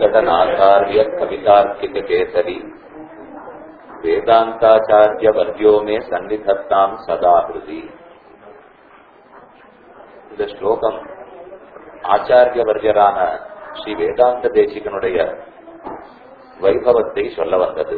वेङ्कटनाथार्य कवितार्किककेसरी वेदान्ताचार्यवर्यो मे सन्निधत्ताम् सदा हृदि இந்த ஸ்லோகம் ஆச்சாரியவர்யரான ஸ்ரீ வேதாந்த தேசிகனுடைய வைபவத்தை சொல்ல வந்தது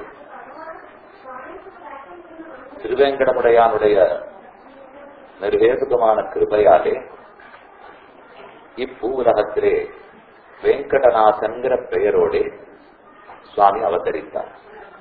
திருவேங்கடமுடையானுடைய நிர்வேதுகமான கிருபையாலே இப்பூவுலகத்திலே வெங்கடநாசன்கிற பெயரோடே சுவாமி அவதரித்தார்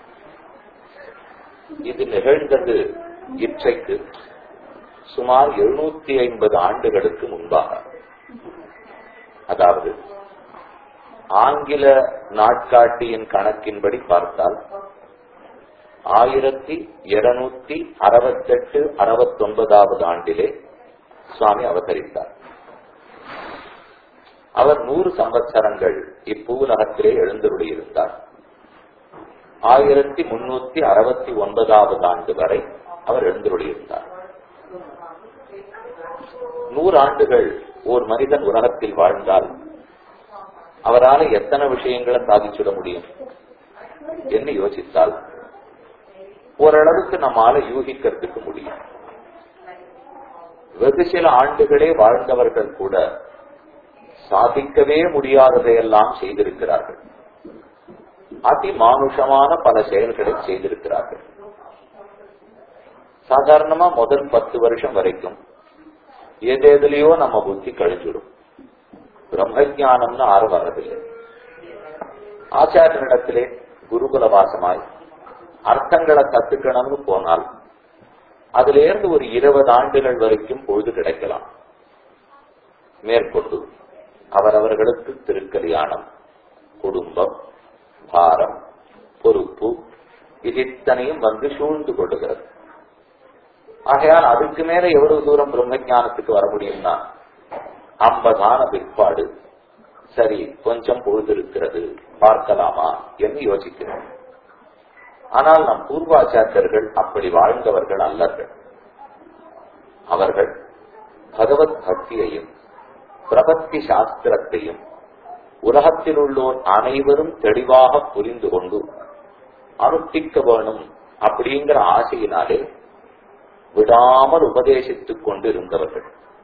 இது நிகழ்ந்தது இற்றைக்கு சுமார் எழுநூத்தி ஐம்பது ஆண்டுகளுக்கு முன்பாக அதாவது ஆங்கில நாட்காட்டியின் கணக்கின்படி பார்த்தால் ஆயிரத்தி இருநூத்தி அறுபத்தெட்டு அறுபத்தொன்பதாவது ஆண்டிலே சுவாமி அவதரித்தார் அவர் நூறு சம்பத்சரங்கள் இப்பூலகத்திலே எழுந்தருளியிருந்தார் ஆயிரத்தி முன்னூத்தி அறுபத்தி ஒன்பதாவது ஆண்டு வரை அவர் எழுந்தருளியிருந்தார் நூறு ஆண்டுகள் ஒரு மனிதன் உலகத்தில் வாழ்ந்தால் அவரால் எத்தனை விஷயங்களை சாதிச்சுட முடியும் என்று யோசித்தால் ஓரளவுக்கு நம்மால யூகிக்கிறதுக்கு முடியும் வெகு சில ஆண்டுகளே வாழ்ந்தவர்கள் கூட சாதிக்கவே முடியாததையெல்லாம் செய்திருக்கிறார்கள் அதிமானுஷமான பல செயல்களை செய்திருக்கிறார்கள் சாதாரணமா முதல் பத்து வருஷம் வரைக்கும் எதேதுலயோ நம்ம புத்தி கழிஞ்சிடும் பிரம்ம ஜானம்னு ஆறு வர்றதில்லை ஆச்சாரியனிடத்திலே குருகுல வாசமாய் அர்த்தங்களை கத்துக்கணும்னு போனால் அதுல இருந்து ஒரு இருபது ஆண்டுகள் வரைக்கும் பொழுது கிடைக்கலாம் மேற்கொண்டு அவரவர்களுக்கு திருக்கல்யாணம் குடும்பம் பாரம் பொறுப்பு இது இத்தனையும் வந்து சூழ்ந்து கொள்ளுகிறது ஆகையால் அதுக்கு மேல எவ்வளவு தூரம் பிரம்ம ஜானத்துக்கு வர முடியும்னா ஐம்பதான பிற்பாடு சரி கொஞ்சம் பொழுது இருக்கிறது பார்க்கலாமா என்று யோசிக்கிறோம் ஆனால் நம் பூர்வாச்சாரியர்கள் அப்படி வாழ்ந்தவர்கள் அல்லர்கள் அவர்கள் பகவத் பக்தியையும் பிரபத்தி சாஸ்திரத்தையும் உலகத்தில் உள்ளோர் அனைவரும் தெளிவாக புரிந்து கொண்டு அனுஷ்டிக்க வேணும் அப்படிங்கிற ஆசையினாலே விடாமல் உபதேசித்துக் கொண்டு இருந்தவர்கள்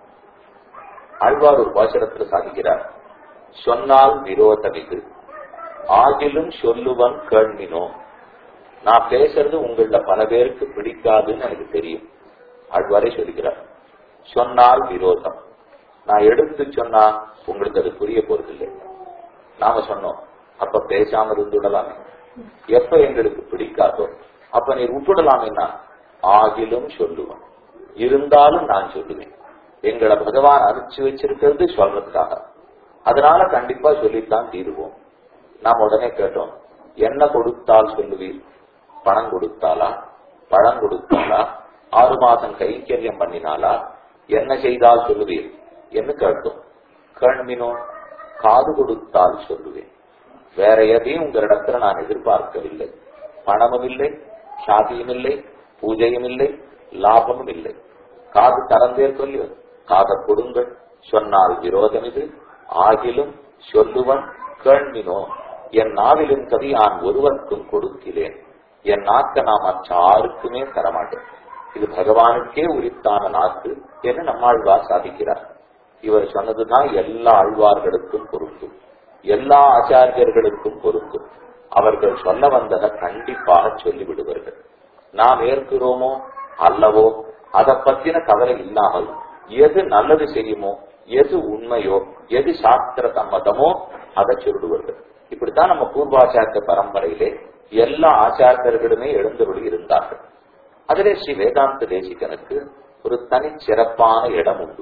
ஆழ்வார் ஒரு பாசனத்தில் சாதிக்கிறார் சொன்னால் விரோதம் இது ஆகிலும் சொல்லுவன் கேள்வினோ நான் பேசுறது உங்கள பல பேருக்கு பிடிக்காதுன்னு எனக்கு தெரியும் ஆழ்வாரே சொல்கிறார் சொன்னால் விரோதம் நான் எடுத்து சொன்னா உங்களுக்கு அது புரிய போறதில்லை நாம சொன்னோம் அப்ப பேசாம இருந்துடலாமே எப்ப எங்களுக்கு பிடிக்காதோ அப்ப நீ விட்டுடலாமேனா ஆகிலும் சொல்லுவேன் இருந்தாலும் நான் சொல்லுவேன் எங்களை பகவான் அனுப்பிச்சு வச்சிருக்கிறது சொல்றதுக்காக அதனால கண்டிப்பா சொல்லித்தான் தீருவோம் நாம் உடனே கேட்டோம் என்ன கொடுத்தால் சொல்லுவீர் பணம் கொடுத்தாலா பழம் கொடுத்தாலா ஆறு மாசம் கைங்கரியம் பண்ணினாலா என்ன செய்தால் சொல்லுவீர் என்று கேட்டோம் கேள்வினோ காது கொடுத்தால் சொல்லுவேன் வேற எதையும் உங்களிடத்துல நான் எதிர்பார்க்கவில்லை பணமும் இல்லை சாதியும் இல்லை பூஜையும் இல்லை லாபமும் இல்லை காது தரந்தே சொல்லி காத கொடுங்கள் சொன்னால் விரோதம் இது ஆகிலும் சொல்லுவன் கேள்வினோ என் நாவிலும் கவி நான் ஒருவருக்கும் கொடுக்கிறேன் என் நாக்க நான் மற்ற ஆருக்குமே தரமாட்டேன் இது பகவானுக்கே உரித்தான நாக்கு என்று நம்மாழ்வார் சாதிக்கிறார் இவர் சொன்னதுதான் எல்லா ஆழ்வார்களுக்கும் பொருந்தும் எல்லா ஆச்சாரியர்களுக்கும் பொருந்தும் அவர்கள் சொல்ல வந்ததை கண்டிப்பாக சொல்லிவிடுவார்கள் நாம் ஏற்கிறோமோ அல்லவோ அதை பத்தின கவலை இல்லாமல் எது நல்லது செய்யுமோ எது உண்மையோ எது சாஸ்திர சம்மதமோ அதை சொல்லுவார்கள் இப்படித்தான் நம்ம பூர்வாச்சாரிய பரம்பரையிலே எல்லா ஆச்சாரியர்களுமே எழுந்தபடி இருந்தார்கள் அதிலே ஸ்ரீ வேதாந்த தேசிகனுக்கு ஒரு தனி சிறப்பான இடம் உண்டு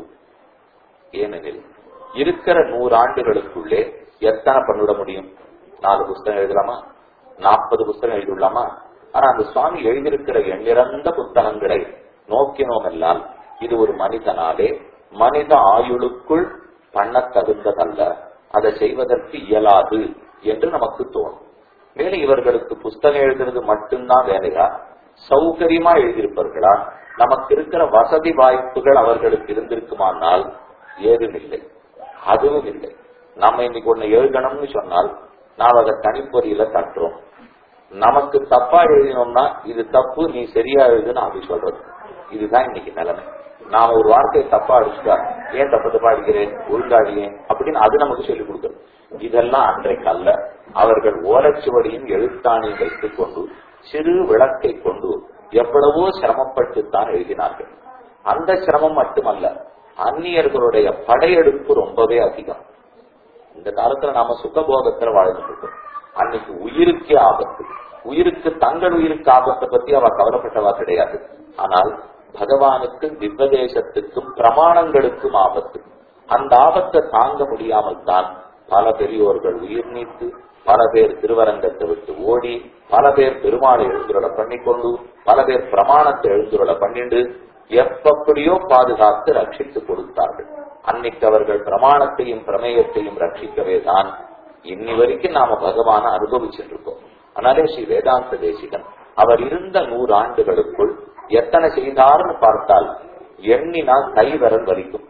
ஏனெனில் இருக்கிற நூறு ஆண்டுகளுக்குள்ளே எத்தனை பண்ணிவிட முடியும் நாலு புஸ்தகம் எழுதலாமா நாற்பது புஸ்தகம் எழுதிடலாமா ஆனா அந்த சுவாமி எழுதியிருக்கிற எண்ணிறந்த புத்தகங்களை நோக்கினோம் எல்லாம் இது ஒரு மனிதனாலே மனித ஆயுளுக்குள் பண்ண தகுந்ததல்ல அதை செய்வதற்கு இயலாது என்று நமக்கு தோணும் மேலும் இவர்களுக்கு புஸ்தகம் எழுதுறது மட்டும்தான் வேலையா சௌகரியமா எழுதியிருப்பார்களா நமக்கு இருக்கிற வசதி வாய்ப்புகள் அவர்களுக்கு இருந்திருக்குமானால் ஏதும் இல்லை அதுவும் இல்லை நம்ம இன்னைக்கு ஒண்ணு எழுதணும்னு சொன்னால் நாம் அதை கணிப்பொறியில தட்டுறோம் நமக்கு தப்பா எழுதினோம்னா இது தப்பு நீ சரியா எழுதுன்னு அப்படி சொல்றது இதுதான் இன்னைக்கு நிலைமை நாம ஒரு வார்த்தையை தப்பா அடிச்சுட்டா ஏன் தப்பு தப்பா அடிக்கிறேன் ஒழுங்காடியேன் அப்படின்னு அது நமக்கு சொல்லிக் கொடுக்குறது இதெல்லாம் அன்றைக்கு அல்ல அவர்கள் ஓலைச்சுவடியும் எழுத்தாணையும் வைத்துக் கொண்டு சிறு விளக்கை கொண்டு எவ்வளவோ சிரமப்பட்டுத்தான் எழுதினார்கள் அந்த சிரமம் மட்டுமல்ல அந்நியர்களுடைய படையெடுப்பு ரொம்பவே அதிகம் இந்த காலத்துல நாம சுகபோகத்துல வாழ்ந்துட்டு இருக்கோம் அன்னைக்கு உயிருக்கே ஆபத்து உயிருக்கு தங்கள் உயிருக்கு ஆபத்தை பத்தி அவ கவலைப்பட்டவா கிடையாது ஆனால் பகவானுக்கும் திவ்வதேசத்துக்கும் பிரமாணங்களுக்கும் ஆபத்து அந்த ஆபத்தை தாங்க முடியாமல் தான் பல பெரியோர்கள் உயிர் நீத்து பல பேர் திருவரங்கத்தை விட்டு ஓடி பல பேர் பெருமாளை எழுந்துருளை பண்ணிக்கொண்டு பல பேர் பிரமாணத்தை எழுந்துருளை பண்ணிண்டு எப்படியோ பாதுகாத்து ரட்சித்து கொடுத்தார்கள் அன்னைக்கு அவர்கள் பிரமாணத்தையும் பிரமேயத்தையும் ரட்சிக்கவே தான் இன்னி வரைக்கும் நாம பகவான அனுபவிச்சுட்டு இருக்கோம் அதனாலே ஸ்ரீ வேதாந்த தேசிகன் அவர் இருந்த நூறு ஆண்டுகளுக்குள் எத்தனை செய்தார்னு பார்த்தால் எண்ணினா கை விரல் வலிக்கும்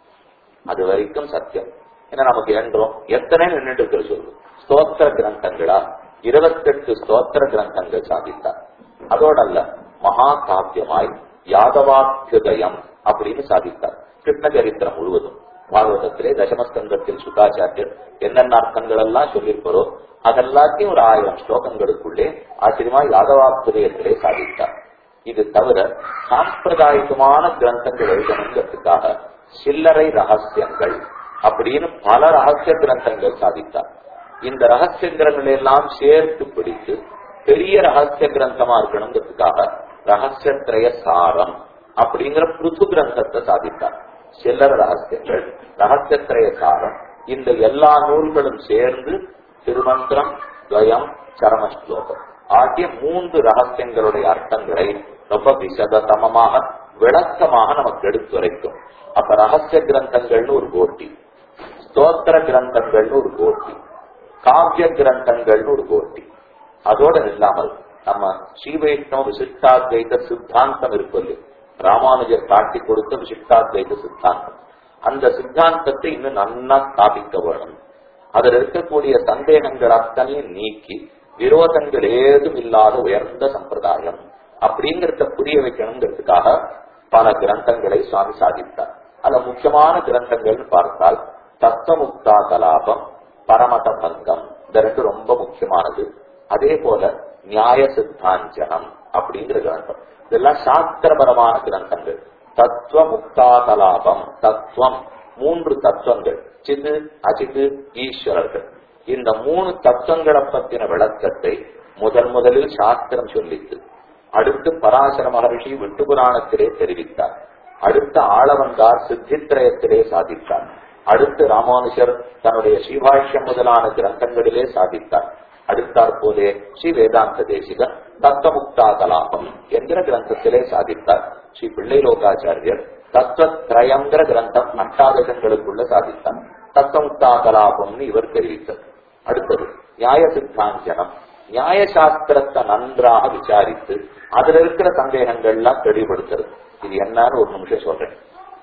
அது வரைக்கும் சத்தியம் ஏன்னா நமக்கு என்றோம் எத்தனை நின்றுட்டு இருக்கிற சொல்லு ஸ்தோத்திர கிரந்தங்களா இருபத்தெட்டு ஸ்தோத்திர கிரந்தங்கள் சாதித்தார் அதோட அல்ல மகா காவியமாய் யாதவாக்கியுதயம் அப்படின்னு சாதித்தார் கிருஷ்ண சரித்திரம் முழுவதும் பாகவதத்திலே தசமஸ்கந்தத்தில் சுதாச்சாரியர் என்னென்ன அர்த்தங்கள் எல்லாம் சொல்லியிருப்பாரோ அதெல்லாத்தையும் ஒரு ஆயிரம் ஸ்லோகங்களுக்குள்ளே ஆச்சரியமா யாதவாக்குதயத்திலே சாதித்தார் இது தவிர சாம்பிரதாயிகமான கிரந்தங்கள் எழுதணுங்கிறதுக்காக சில்லறை ரகசியங்கள் அப்படின்னு பல ரகசிய கிரந்தங்கள் சாதித்தார் இந்த ரகசிய கிரந்தங்களை எல்லாம் சேர்த்து பிடித்து பெரிய ரகசிய கிரந்தமா இருக்கணுங்கிறதுக்காக ரகசியத்திரய சாரம் அப்படிங்கிற புது கிரந்தத்தை சாதித்தார் சில்லற ரகசியங்கள் ரகசியத்திரய சாரம் இந்த எல்லா நூல்களும் சேர்ந்து திருமந்திரம் துவயம் சரம ஸ்லோகம் ஆகிய மூன்று ரகசியங்களுடைய அர்த்தங்களை ரொம்ப விசதமமாக விளக்கமாக நமக்கு எடுத்துரைக்கும் அப்ப ரகசிய கிரந்தங்கள்னு ஒரு கோட்டி ஸ்தோத்திர கிரந்தங்கள்னு ஒரு கோட்டி காவிய கிரந்தங்கள்னு ஒரு கோட்டி அதோட இல்லாமல் நம்ம ஸ்ரீவைஷ்ணவ விசிஷ்டாத்வைத சித்தாந்தம் இருப்பது ராமானுஜர் காட்டி கொடுத்த விசிஷ்டாத்வைத சித்தாந்தம் அந்த சித்தாந்தத்தை இன்னும் நன்னா ஸ்தாபிக்க வேணும் அதில் இருக்கக்கூடிய சந்தேகங்கள் அத்தனையும் நீக்கி விரோதங்கள் ஏதும் இல்லாத உயர்ந்த சம்பிரதாயம் அப்படிங்கிறத புரிய வைக்கணுங்கிறதுக்காக பல கிரந்தங்களை சுவாமி சாதித்தார் அதுல முக்கியமான கிரந்தங்கள்னு பார்த்தால் தத்துவமுக்தா கலாபம் பரமத பங்கம் இந்த ரெண்டு ரொம்ப முக்கியமானது அதே போல நியாய சித்தாஞ்சனம் அப்படிங்கிற கிரந்தம் இதெல்லாம் சாஸ்திரபரமான கிரந்தங்கள் தத்துவ முக்தாகலாபம் தத்துவம் மூன்று தத்துவங்கள் சிது அஜிது ஈஸ்வரர்கள் இந்த மூணு தத்துவங்களை பத்தின விளக்கத்தை முதன் முதலில் சாஸ்திரம் சொல்லித்து அடுத்து பராசர மகர்ஷி விட்டு புராணத்திலே தெரிவித்தார் அடுத்து ஆளவந்தார் சித்தித்திரயத்திலே சாதித்தார் அடுத்து ராமானுஷர் தன்னுடைய ஸ்ரீபாஷ்யம் முதலான கிரந்தங்களிலே சாதித்தார் அடுத்தாற் போலே ஸ்ரீ வேதாந்த தேசிகர் தத்துவமுக்தா கலாபம் என்கிற கிரந்தத்திலே சாதித்தார் ஸ்ரீ பிள்ளை லோகாச்சாரியர் தத்துவத்ரயங்கிற கிரந்தம் அஷ்டாதசங்களுக்குள்ள சாதித்தார் தத்துவமுக்தா கலாபம்னு இவர் தெரிவித்தார் அடுத்தது நியாய சித்தாஞ்சனம் நியாய சாஸ்திரத்தை நன்றாக விசாரித்து அதுல இருக்கிற சந்தேகங்கள்லாம் தெளிவுபடுத்துறது இது என்னன்னு ஒரு நிமிஷம் சொல்றேன்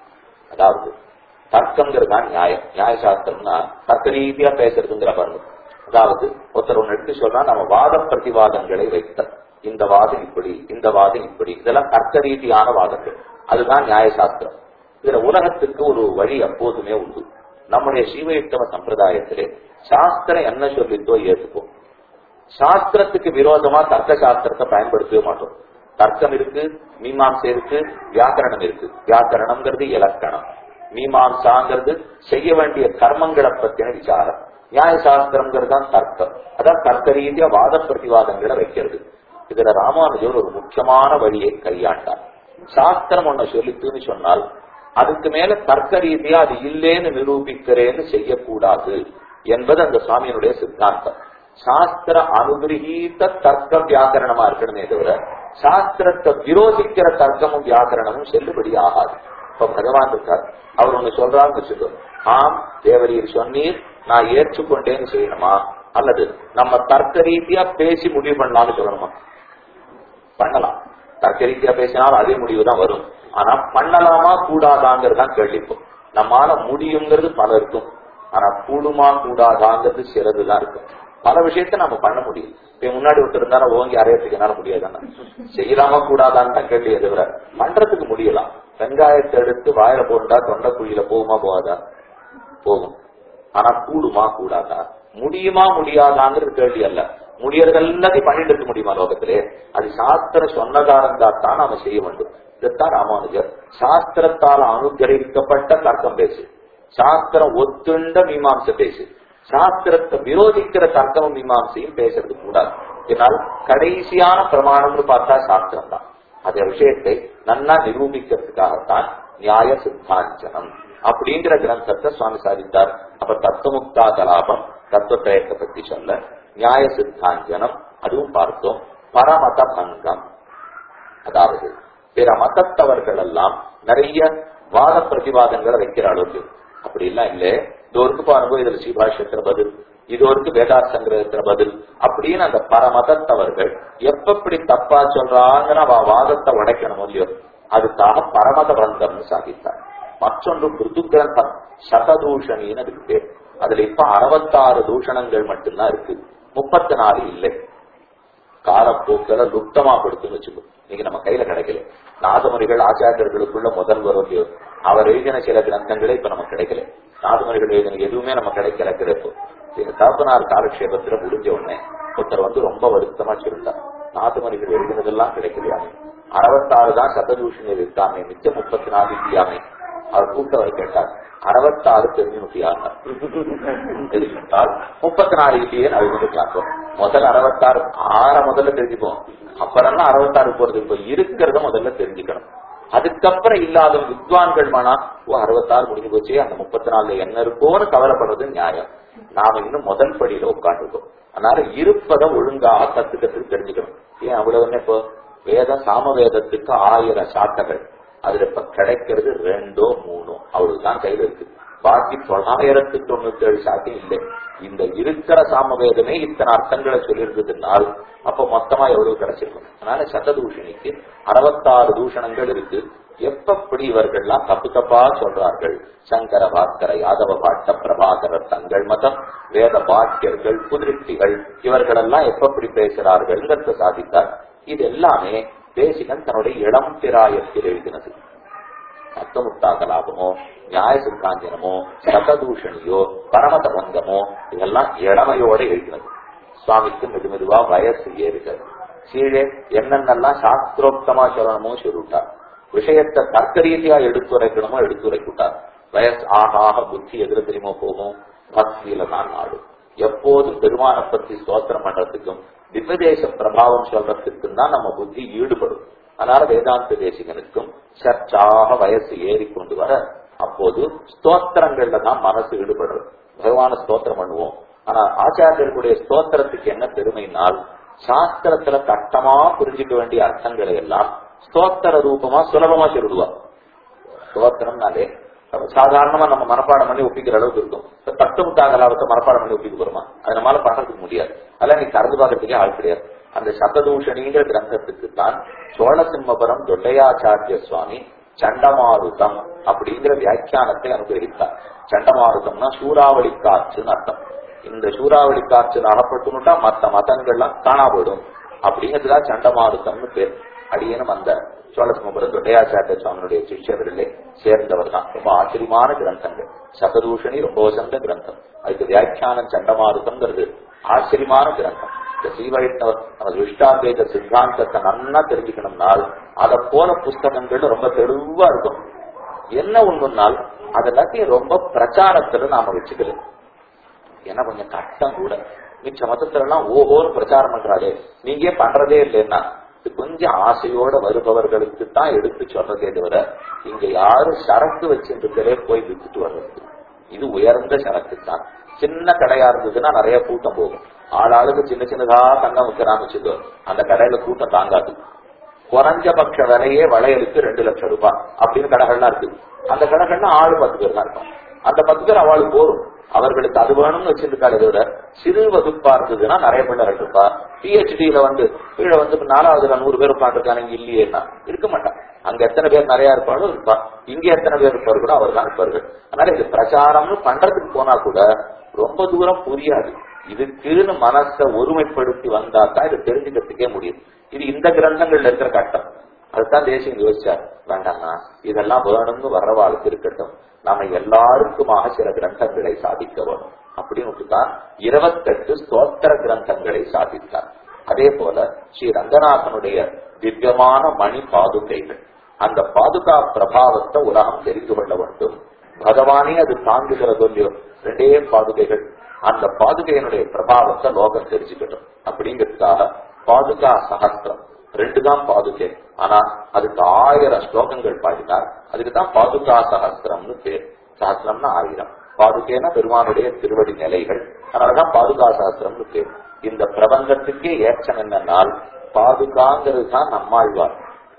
அதாவது தர்க்கங்கிறது தான் நியாயம் நியாய சாஸ்திரம்னா தர்க்க ரீதியா பேசுறதுங்கிற பாருங்க அதாவது ஒருத்தர் ஒன்று எடுத்து சொன்னா நம்ம வாத பிரதிவாதங்களை வைத்த இந்த வாதம் இப்படி இந்த வாதம் இப்படி இதெல்லாம் தர்க்க ரீதியான வாதங்கள் அதுதான் நியாயசாஸ்திரம் இதுல உலகத்துக்கு ஒரு வழி எப்போதுமே உண்டு நம்முடைய சீவைத்தவ சம்பிரதாயத்திலே சாஸ்திரம் என்ன சொல்லித்தோ ஏற்றுப்போம் சாஸ்திரத்துக்கு விரோதமா தர்க்க சாஸ்திரத்தை பயன்படுத்தவே மாட்டோம் தர்க்கம் இருக்கு மீமாம்சை இருக்கு வியாக்கரணம் இருக்கு வியாக்கரணம்ங்கிறது இலக்கணம் மீமாம்சாங்கிறது செய்ய வேண்டிய கர்மங்களை பத்தின விசாரம் நியாய சாஸ்திரம்ங்கிறது தான் தர்க்கம் அதான் தர்க்க ரீதியா வாத பிரதிவாதங்களை வைக்கிறது இதுல ராமானுஜர் ஒரு முக்கியமான வழியை கையாண்டார் சாஸ்திரம் ஒண்ணு சொல்லித்துன்னு சொன்னால் அதுக்கு மேல தர்க்க ரீதியா அது இல்லேன்னு நிரூபிக்கிறேன்னு செய்யக்கூடாது என்பது அந்த சுவாமியினுடைய சித்தாந்தம் சாஸ்திர அனுகிரகீத தர்க்க வியாக்கரணமா இருக்கணுமே தவிர சாஸ்திரத்தை விரோதிக்கிற தர்க்கமும் வியாக்கரணமும் செல்லுபடி ஆகாது இப்ப பகவான் இருக்கார் அவர் ஒண்ணு சொல்றாருன்னு வச்சுக்கோ ஆம் தேவரீர் சொன்னீர் நான் ஏற்றுக்கொண்டேன்னு செய்யணுமா அல்லது நம்ம தர்க்க ரீதியா பேசி முடிவு பண்ணலாம்னு சொல்லணுமா பண்ணலாம் தர்க்க ரீதியா பேசினாலும் அதே முடிவு தான் வரும் ஆனா பண்ணலாமா கூடாதாங்கிறது தான் கேள்வி இப்போ நம்மால முடியுங்கிறது பல இருக்கும் ஆனா கூடுமா கூடாதாங்கிறது சிலது தான் இருக்கும் பல விஷயத்த நம்ம பண்ண முடியும் இப்ப முன்னாடி ஒருத்தர் இருந்தாலும் ஓங்கி அரையத்துக்கு என்னால முடியாதானே செய்யலாமா கூடாதான்னு தான் கேள்வி தவிர பண்றதுக்கு முடியலாம் வெங்காயத்தை எடுத்து வாயில போண்டா தொண்டை குழியில போகுமா போகாதா போகும் ஆனா கூடுமா கூடாதா முடியுமா முடியாதாங்கிறது கேள்வி அல்ல முடியறது எல்லாத்தையும் பண்ணிட்டு இருக்க முடியுமா லோகத்திலே அது சாஸ்திரம் சொன்னதா இருந்தா தான் நாம செய்ய வேண்டும் இதுதான் ராமானுஜர் சாஸ்திரத்தால் அனுகிரகிக்கப்பட்ட தர்க்கம் பேசு சாஸ்திரம் ஒத்துண்ட மீமாம்சை பேசு சாஸ்திரத்தை விரோதிக்கிற தர்க்கமும் மீமாம்சையும் பேசுறது கூடாது இதனால் கடைசியான பிரமாணம்னு பார்த்தா சாஸ்திரம் தான் அந்த விஷயத்தை நன்னா நிரூபிக்கிறதுக்காகத்தான் நியாய சித்தாஞ்சனம் அப்படிங்கிற கிரந்தத்தை சுவாமி சாதித்தார் அப்ப தத்துவமுக்தா கலாபம் தத்துவத்தை பத்தி சொல்ல நியாய சித்தாஞ்சனம் அதுவும் பார்த்தோம் பரமத பங்கம் அதாவது பிற மதத்தவர்கள் எல்லாம் நிறைய வாத பிரதிவாதங்களை வைக்கிற அளவுக்கு அப்படி எல்லாம் இல்ல இதோருக்கு பாருங்க இதுல ஸ்ரீபாஷ்யத்துல பதில் இதோருக்கு வேதா சங்கிரகத்துல பதில் அப்படின்னு அந்த பரமதத்தவர்கள் எப்ப தப்பா சொல்றாங்கன்னு அவ வாதத்தை உடைக்கணும் இல்லையோ அதுக்காக பரமத பந்தம்னு சாதித்தார் மற்றொன்று பிருது கிரந்தம் சததூஷணின்னு அதுக்கு பேர் அதுல இப்ப அறுபத்தாறு தூஷணங்கள் மட்டும்தான் இருக்கு முப்பத்தி நாலு இல்லை காலப்போக்கில லுப்தமா கொடுத்துன்னு வச்சுக்கோ நீங்க நம்ம கையில கிடைக்கல நாதமுனிகள் ஆச்சாரியர்களுக்குள்ள முதல் வரும் அவர் எழுதின சில கிரந்தங்களே இப்ப நமக்கு கிடைக்கல நாதமுனிகள் எழுதின எதுவுமே நம்ம கிடைக்கல கிடைப்பு எங்க தகப்பனார் காலக்ஷேபத்துல முடிஞ்ச உடனே ஒருத்தர் வந்து ரொம்ப வருத்தமா சொல்லிட்டார் நாதமுனிகள் எழுதினதெல்லாம் கிடைக்கலையாமே அறுபத்தாறு தான் சததூஷணி இருக்காமே மிச்சம் முப்பத்தி நாலு இல்லையாமே அவர் கூட்டவர் கேட்டார் அறுபத்தாறு தெரிஞ்சுட்டியாங்க முப்பத்தி நாலு இல்லையே அறிஞ்சுக்கலாம் முதல் அறுபத்தாறு ஆற முதல்ல தெரிஞ்சுப்போம் அப்புறம் தான் அறுபத்தாறு போறது இப்ப இருக்கிறத முதல்ல தெரிஞ்சுக்கணும் அதுக்கப்புறம் இல்லாத வித்வான்கள் வேணா ஓ அறுபத்தாறு முடிஞ்சு போச்சு அந்த முப்பத்தி நாலுல என்ன இருக்கோன்னு கவலைப்படுறது நியாயம் நாம இன்னும் முதல் படியில உட்காந்துருக்கோம் அதனால இருப்பதை ஒழுங்காக கத்துக்கிறதுக்கு தெரிஞ்சுக்கணும் ஏன் அவ்வளவுன்னு இப்போ வேதம் சாம வேதத்துக்கு ஆயிரம் சாட்டைகள் அதுல இப்ப கிடைக்கிறது ரெண்டோ மூணோ அவ்வளவுதான் கையில இருக்கு பாக்கி தொள்ளாயிரத்து தொண்ணூத்தி ஏழு சாட்டி இல்லை இந்த இருக்கிற சாமவேதமே இத்தனை அர்த்தங்களை சொல்லியிருந்ததுனால் அப்ப மொத்தமா எவ்வளவு கிடைச்சிருக்கும் அதனால சததூஷணிக்கு அறுபத்தாறு தூஷணங்கள் இருக்கு எப்பப்படி இவர்கள்லாம் தப்பு தப்பா சொல்றார்கள் சங்கர பாஸ்கர யாதவ பாட்ட பிரபாகரர் தங்கள் மதம் வேத பாக்கியர்கள் புதிருஷ்டிகள் இவர்களெல்லாம் எப்பப்படி பேசுறார்கள் சாதித்தார் இது எல்லாமே தேசிகன் தன்னுடைய இளம் பிராயத்தில் எழுதினது அர்த்தமுக்தா கலாபமோ நியாய சித்தாஞ்சனமோ சததூஷணியோ பரமத பங்கமோ இதெல்லாம் இளமையோட எழுதினது சுவாமிக்கு மெது மெதுவா வயசு ஏறுகிறது கீழே என்னென்னலாம் சாஸ்திரோக்தமா சொல்லணுமோ சொல்லிவிட்டார் விஷயத்தை தர்க்க ரீதியா எடுத்துரைக்கணுமோ எடுத்துரைக்கிட்டார் வயசு ஆக ஆக புத்தி எதிர தெரியுமோ போகும் பக்தியில தான் நாடும் எப்போதும் பெருமான பத்தி ஸ்தோத்திரம் பண்றதுக்கும் திவ்யதேச பிரபாவம் சொல்றதுக்கும் தான் நம்ம புத்தி ஈடுபடும் அதனால வேதாந்த தேசிகனுக்கும் சர்ச்சாக வயசு ஏறி கொண்டு வர அப்போது ஸ்தோத்திரங்கள்ல தான் மனசு ஈடுபடுறது பகவான ஸ்தோத்திரம் பண்ணுவோம் ஆனா ஆச்சாரியர்களுடைய ஸ்தோத்திரத்துக்கு என்ன பெருமைனால் சாஸ்திரத்துல கட்டமா புரிஞ்சுக்க வேண்டிய அர்த்தங்களை எல்லாம் ஸ்தோத்திர ரூபமா சுலபமா சொல்லுவா ஸ்தோத்திரம்னாலே சாதாரணமா நம்ம மனப்பாடம் பண்ணி ஒப்பிக்கிற அளவுக்கு இருக்கும் தத்துவத்தாகலாவத்தை மனப்பாடம் பண்ணி ஒப்பிக்க போறோமா அது நம்மளால பண்றதுக்கு முடியாது அதெல்லாம் நீ கறந்து பார்க்கறதுக்கே ஆள் கிடையாது அந்த சததூஷணிங்கிற கிரந்தத்துக்கு தான் சோழசிம்மபுரம் தொல்லையாச்சாரிய சுவாமி சண்டமாருதம் அப்படிங்கிற வியாக்கியானத்தை அனுகிரகித்தார் சண்டமாருதம்னா சூறாவளி காற்றுன்னு அர்த்தம் இந்த சூறாவளி காற்று அகப்பட்டுனுட்டா மத்த மதங்கள்லாம் காணா போயிடும் அப்படிங்கிறதுதான் சண்டமாருதம்னு பேர் அடியனும் அந்த சோழசிம்மபுரம் தொட்டையாச்சாரிய சுவாமியுடைய சிஷ்யர்களே சேர்ந்தவர் தான் ரொம்ப ஆச்சரியமான கிரந்தங்கள் சததூஷணி ரொம்ப வசந்த கிரந்தம் அதுக்கு வியாக்கியானம் சண்டமாருதம்ங்கிறது ஆச்சரியமான கிரந்தம் இந்த ஸ்ரீவைஷ்ணவ நமது விஷ்டாத்வைத சித்தாந்தத்தை நன்னா தெரிஞ்சுக்கணும்னால் அதை போல புஸ்தகங்கள் ரொம்ப தெளிவா இருக்கும் என்ன ஒண்ணுனால் அது எல்லாத்தையும் ரொம்ப பிரச்சாரத்துல நாம வச்சுக்கல ஏன்னா கொஞ்சம் கஷ்டம் கூட மிச்ச மதத்துல எல்லாம் ஓஹோன்னு பிரச்சாரம் பண்றாளே நீங்க பண்றதே இல்லைன்னா இது கொஞ்சம் ஆசையோட வருபவர்களுக்கு தான் எடுத்து சொல்றதே தவிர இங்க யாரும் சரக்கு வச்சிருக்கிறே போய் வித்துட்டு வர்றது இது உயர்ந்த சரக்கு தான் சின்ன கடையா இருந்ததுன்னா நிறைய கூட்டம் போகும் ஆளாளுக்கு சின்ன சின்னதா தங்கம் விற்கிறான்னு வச்சுக்கோ அந்த கடையில கூட்டம் தாங்காது குறைஞ்சபட்ச விலையே வளையலுக்கு ரெண்டு லட்சம் ரூபாய் அப்படின்னு கடைகள்லாம் இருக்கு அந்த கடைகள்னா ஆளு பத்து பேர் தான் இருப்பான் அந்த பத்து பேர் அவளுக்கு போரும் அவர்களுக்கு அது வேணும்னு வச்சிருக்காரு விட சிறு வகுப்பா இருந்ததுன்னா நிறைய பேர் இருப்பா பிஹெச்டியில வந்து கீழே வந்து நாலாவதுல நூறு பேர் உட்காந்துருக்காங்க இல்லையேன்னா இருக்க மாட்டான் அங்க எத்தனை பேர் நிறைய இருப்பாலும் இருப்பா இங்க எத்தனை பேர் இருப்பாரு கூட அவர் தான் இருப்பார்கள் அதனால இது பிரச்சாரம்னு பண்றதுக்கு போனா கூட ரொம்ப தூரம் புரியாது இதுக்குன்னு மனசை ஒருமைப்படுத்தி வந்தா தான் இதை தெரிஞ்சுக்கிறதுக்கே முடியும் இது இந்த கிரந்தங்கள்ல இருக்கிற கட்டம் அதுதான் தேசியம் யோசிச்சார் வேண்டாம்னா இதெல்லாம் வேணும்னு வர்றவாளுக்கு இருக்கட்டும் நாம எல்லாருக்குமாக சில கிரந்தங்களை சாதிக்க வேணும் அப்படின்னு தான் இருபத்தெட்டு ஸ்தோத்திர கிரந்தங்களை சாதித்தார் அதே போல ஸ்ரீ ரங்கநாதனுடைய திவ்யமான மணி பாதுகைகள் அந்த பாதுகா பிரபாவத்தை உலகம் தெரிந்து கொள்ள வேண்டும் பகவானே அது தாங்குகிறது இல்லையோ ரெண்டே பாதுகைகள் அந்த பாதுகையினுடைய பிரபாவத்தை லோகம் தெரிஞ்சுக்கட்டும் அப்படிங்கிறதுக்காக பாதுகா சகஸ்திரம் ரெண்டு தான் பாதுகை ஆனா அதுக்கு ஆயிரம் ஸ்லோகங்கள் பாடினார் அதுக்கு தான் பாதுகா சகஸ்திரம்னு பேர் சகஸ்திரம்னா ஆயிரம் பாதுகைனா பெருமானுடைய திருவடி நிலைகள் அதனாலதான் பாதுகா சகஸ்திரம்னு பேர் இந்த பிரபந்தத்துக்கே ஏற்றம் என்னன்னால் பாதுகாங்கிறது தான் நம்மாழ்வார்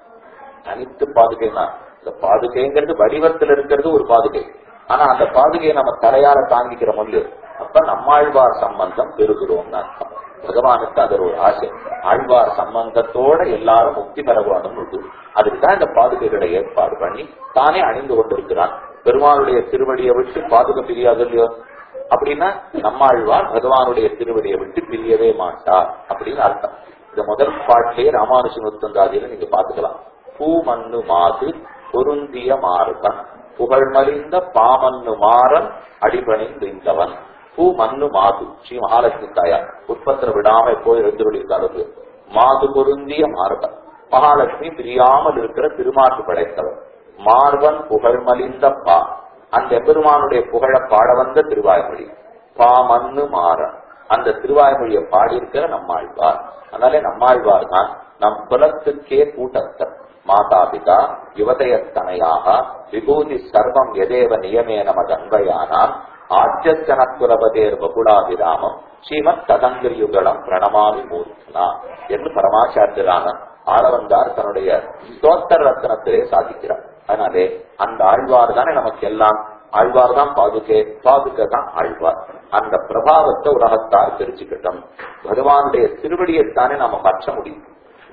தனித்து பாதுகைனா இந்த பாதுகைங்கிறது வடிவத்தில் இருக்கிறது ஒரு பாதுகை ஆனா அந்த பாதுகையை நம்ம தலையால தாங்கிக்கிற முடியும் அப்ப நம்மாழ்வார் சம்பந்தம் பெறுகிறோம்னு அர்த்தம் பகவானுக்கு அது ஒரு ஆசை ஆழ்வார் சம்பந்தத்தோட எல்லாரும் முக்தி பெற வேணும் உண்டு அதுக்குதான் இந்த பாதுகைகளை ஏற்பாடு பண்ணி தானே அணிந்து கொண்டிருக்கிறான் பெருமானுடைய திருவடியை விட்டு பாதுகை பிரியாது இல்லையோ அப்படின்னா நம்மாழ்வார் பகவானுடைய திருவடியை விட்டு பிரியவே மாட்டார் அப்படின்னு அர்த்தம் இந்த முதல் பாட்டிலே ராமானுஜன் உத்தந்தாதியில நீங்க பாத்துக்கலாம் பூ மண்ணு மாது பொருந்திய மாறுதன் புகழ்மறிந்த பாமன்னு மாறன் அடிபணிந்தவன் பூ மண்ணு மாது ஸ்ரீ மகாலட்சுமி தாயார் உற்பத்திர விடாம போய் எழுந்துள்ளிருக்காரு மாது பொருந்திய மாறுதன் மகாலட்சுமி பிரியாமல் இருக்கிற திருமாட்டு படைத்தவர் மார்வன் புகழ்மலிந்த பா அந்த பெருமானுடைய புகழ பாட வந்த திருவாய்மொழி பா மண்ணு மாறன் அந்த திருவாய்மொழியை பாடியிருக்கிற நம்மாழ்வார் அதனாலே நம்மாழ்வார் தான் நம் குலத்துக்கே கூட்டத்தர் மாதாபிதா யுவதயத்தனையாக விபூதி சர்வம் எதேவ நியமேன மதன்வயானாம் ஆஜ்யஜனக்குலபதேர் வகுடாபிராமம் ஸ்ரீமத் ததங்கிரியுகளம் பிரணமாமி மூர்த்தனா என்று பரமாச்சாரியரான ஆளவந்தார் தன்னுடைய ஸ்தோத்திர ரத்னத்திலே சாதிக்கிறார் அதனாலே அந்த ஆழ்வார் தானே நமக்கு எல்லாம் ஆழ்வார் தான் பாதுகே பாதுகை தான் ஆழ்வார் அந்த பிரபாவத்தை உலகத்தார் தெரிஞ்சுக்கிட்டோம் பகவானுடைய திருவடியைத்தானே நாம பற்ற முடியும்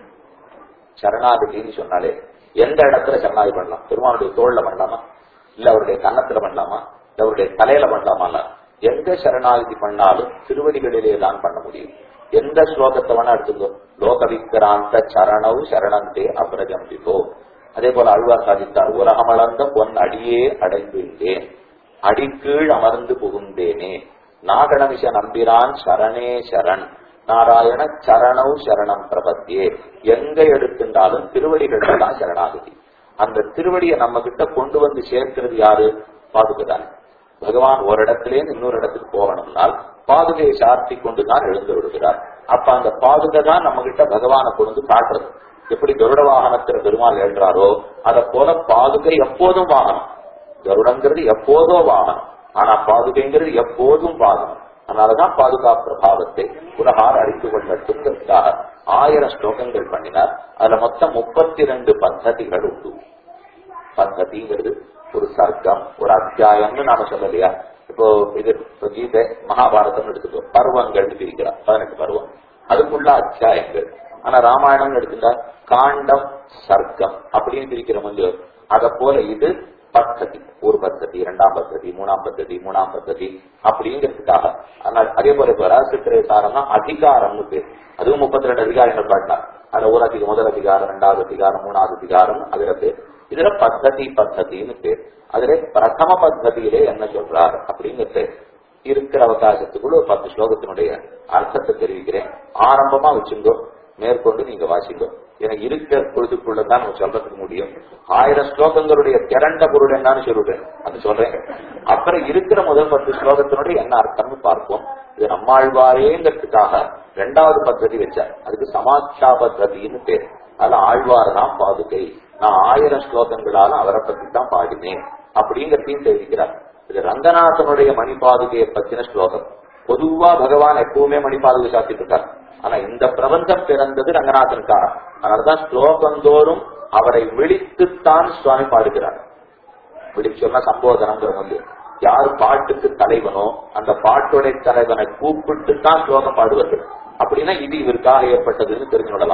சரணாகதின்னு சொன்னாலே எந்த இடத்துல சரணாகதி பண்ணலாம் பெருமானுடைய தோல்ல பண்ணலாமா இல்ல அவருடைய கன்னத்துல பண்ணலாமா இல்ல அவருடைய தலையில பண்ணலாமா எந்த சரணாகதி பண்ணாலும் திருவடிகளிலே தான் பண்ண முடியும் எந்த ஸ்லோகத்தை வேணா எடுத்துக்கோ லோக விக்ராந்த சரணவு சரணந்தே அபிரஜம்பிப்போ அதே போல அழ்வார் சாதித்தார் உலகமளந்த பொன் அடியே அடைந்துள்ளேன் அடிக்கீழ் அமர்ந்து புகுந்தேனே நாகணமிஷ நம்பிரான் சரணே சரண் நாராயண சரணவு சரணம் பிரபத்தியே எங்க எடுத்துட்டாலும் திருவடிகள் தான் சரணாகதி அந்த திருவடியை நம்ம கிட்ட கொண்டு வந்து சேர்க்கிறது யாரு பாதுகைதான் பகவான் ஒரு இடத்திலேருந்து இன்னொரு இடத்துக்கு போகணும்னால் பாதுகையை சார்த்தி கொண்டுதான் எழுந்து விடுகிறார் அப்ப அந்த பாதுகை தான் நம்ம கிட்ட பகவானை கொண்டு காட்டுறது எப்படி கருட வாகனத்துல பெருமாள் எழுறாரோ அத போல பாதுகை எப்போதும் வாகனம் கருடங்கிறது எப்போதோ வாகனம் ஆனா பாதுகைங்கிறது எப்போதும் வாகனம் அதனாலதான் பாதுகா பிரபாவத்தை உலகார் அறிந்து கொள்ளட்டுங்கிறதுக்காக ஆயிரம் ஸ்லோகங்கள் பண்ணினார் அதுல மொத்தம் முப்பத்தி ரெண்டு பத்ததிகள் உண்டு பத்ததிங்கிறது ஒரு சர்க்கம் ஒரு அத்தியாயம்னு நாம சொல்லலையா இப்போ இது இப்போ கீதை மகாபாரதம் எடுத்துக்கோ பருவங்கள் பிரிக்கிறார் பதினெட்டு பருவம் அதுக்குள்ள அத்தியாயங்கள் ஆனா ராமாயணம் எடுத்துட்டா காண்டம் சர்க்கம் அப்படின்னு பிரிக்கிற முடியும் அத போல இது பத்ததி ஒரு பத்ததி இரண்டாம் பத்ததி மூணாம் பத்ததி மூணாம் பத்ததி அப்படிங்கிறதுக்காக ஆனால் அதே போல இப்ப ராசித்திரை சாரம்னா அதிகாரம்னு பேர் அதுவும் முப்பத்தி ரெண்டு அதிகாரங்கள் பாடினார் அதுல ஒரு அதிக முதல் அதிகாரம் இரண்டாவது அதிகாரம் மூணாவது அதிகாரம் அதுல பேர் இதுல பத்ததி பத்ததின்னு பேர் அதுல பிரதம பத்ததியிலே என்ன சொல்றார் அப்படிங்கிறது இருக்கிற அவகாசத்துக்குள்ள ஒரு பத்து ஸ்லோகத்தினுடைய அர்த்தத்தை தெரிவிக்கிறேன் ஆரம்பமா வச்சுங்கோ மேற்கொண்டு நீங்க வாசிங்கோ எனக்கு இருக்கிற பொழுதுக்குள்ளதான் நம்ம சொல்றதுக்கு முடியும் ஆயிரம் ஸ்லோகங்களுடைய திரண்ட பொருள் என்னன்னு சொல்லிடுறேன் அது சொல்றேன் அப்புறம் இருக்கிற முதல் பத்து ஸ்லோகத்தினுடைய என்ன அர்த்தம்னு பார்ப்போம் இது நம்மாழ்வாரேங்கிறதுக்காக ரெண்டாவது பద్ధதி வச்சார் அதுக்கு சமாட்சா பద్ధதின்னு பேர் அதுல ஆழ்வார் தான் பாதுகை நான் ஆயிரம் ஸ்லோகங்களால அவரை பத்தி தான் பாடினேன் அப்படிங்கிறதையும் தெரிவிக்கிறார் இது ரங்கநாதனுடைய மணிபாதுகையை பத்தின ஸ்லோகம் பொதுவா பகவான் எப்பவுமே மணிபாதுகை சாத்திட்டு இருக்கார் ஆனா இந்த பிரபஞ்சம் பிறந்தது ரங்கநாதனுக்காக அதனாலதான் ஸ்லோகந்தோறும் அவரை விழித்துத்தான் சுவாமி பாடுகிறார் விழிச்சு சொன்னா சம்போதனங்கிற வந்து யார் பாட்டுக்கு தலைவனோ அந்த பாட்டுடைய தலைவனை கூப்பிட்டு தான் ஸ்லோகம் பாடுவார்கள் அப்படின்னா இது இவருக்காக ஏற்பட்டதுன்னு தெரிஞ்சு விடலாம்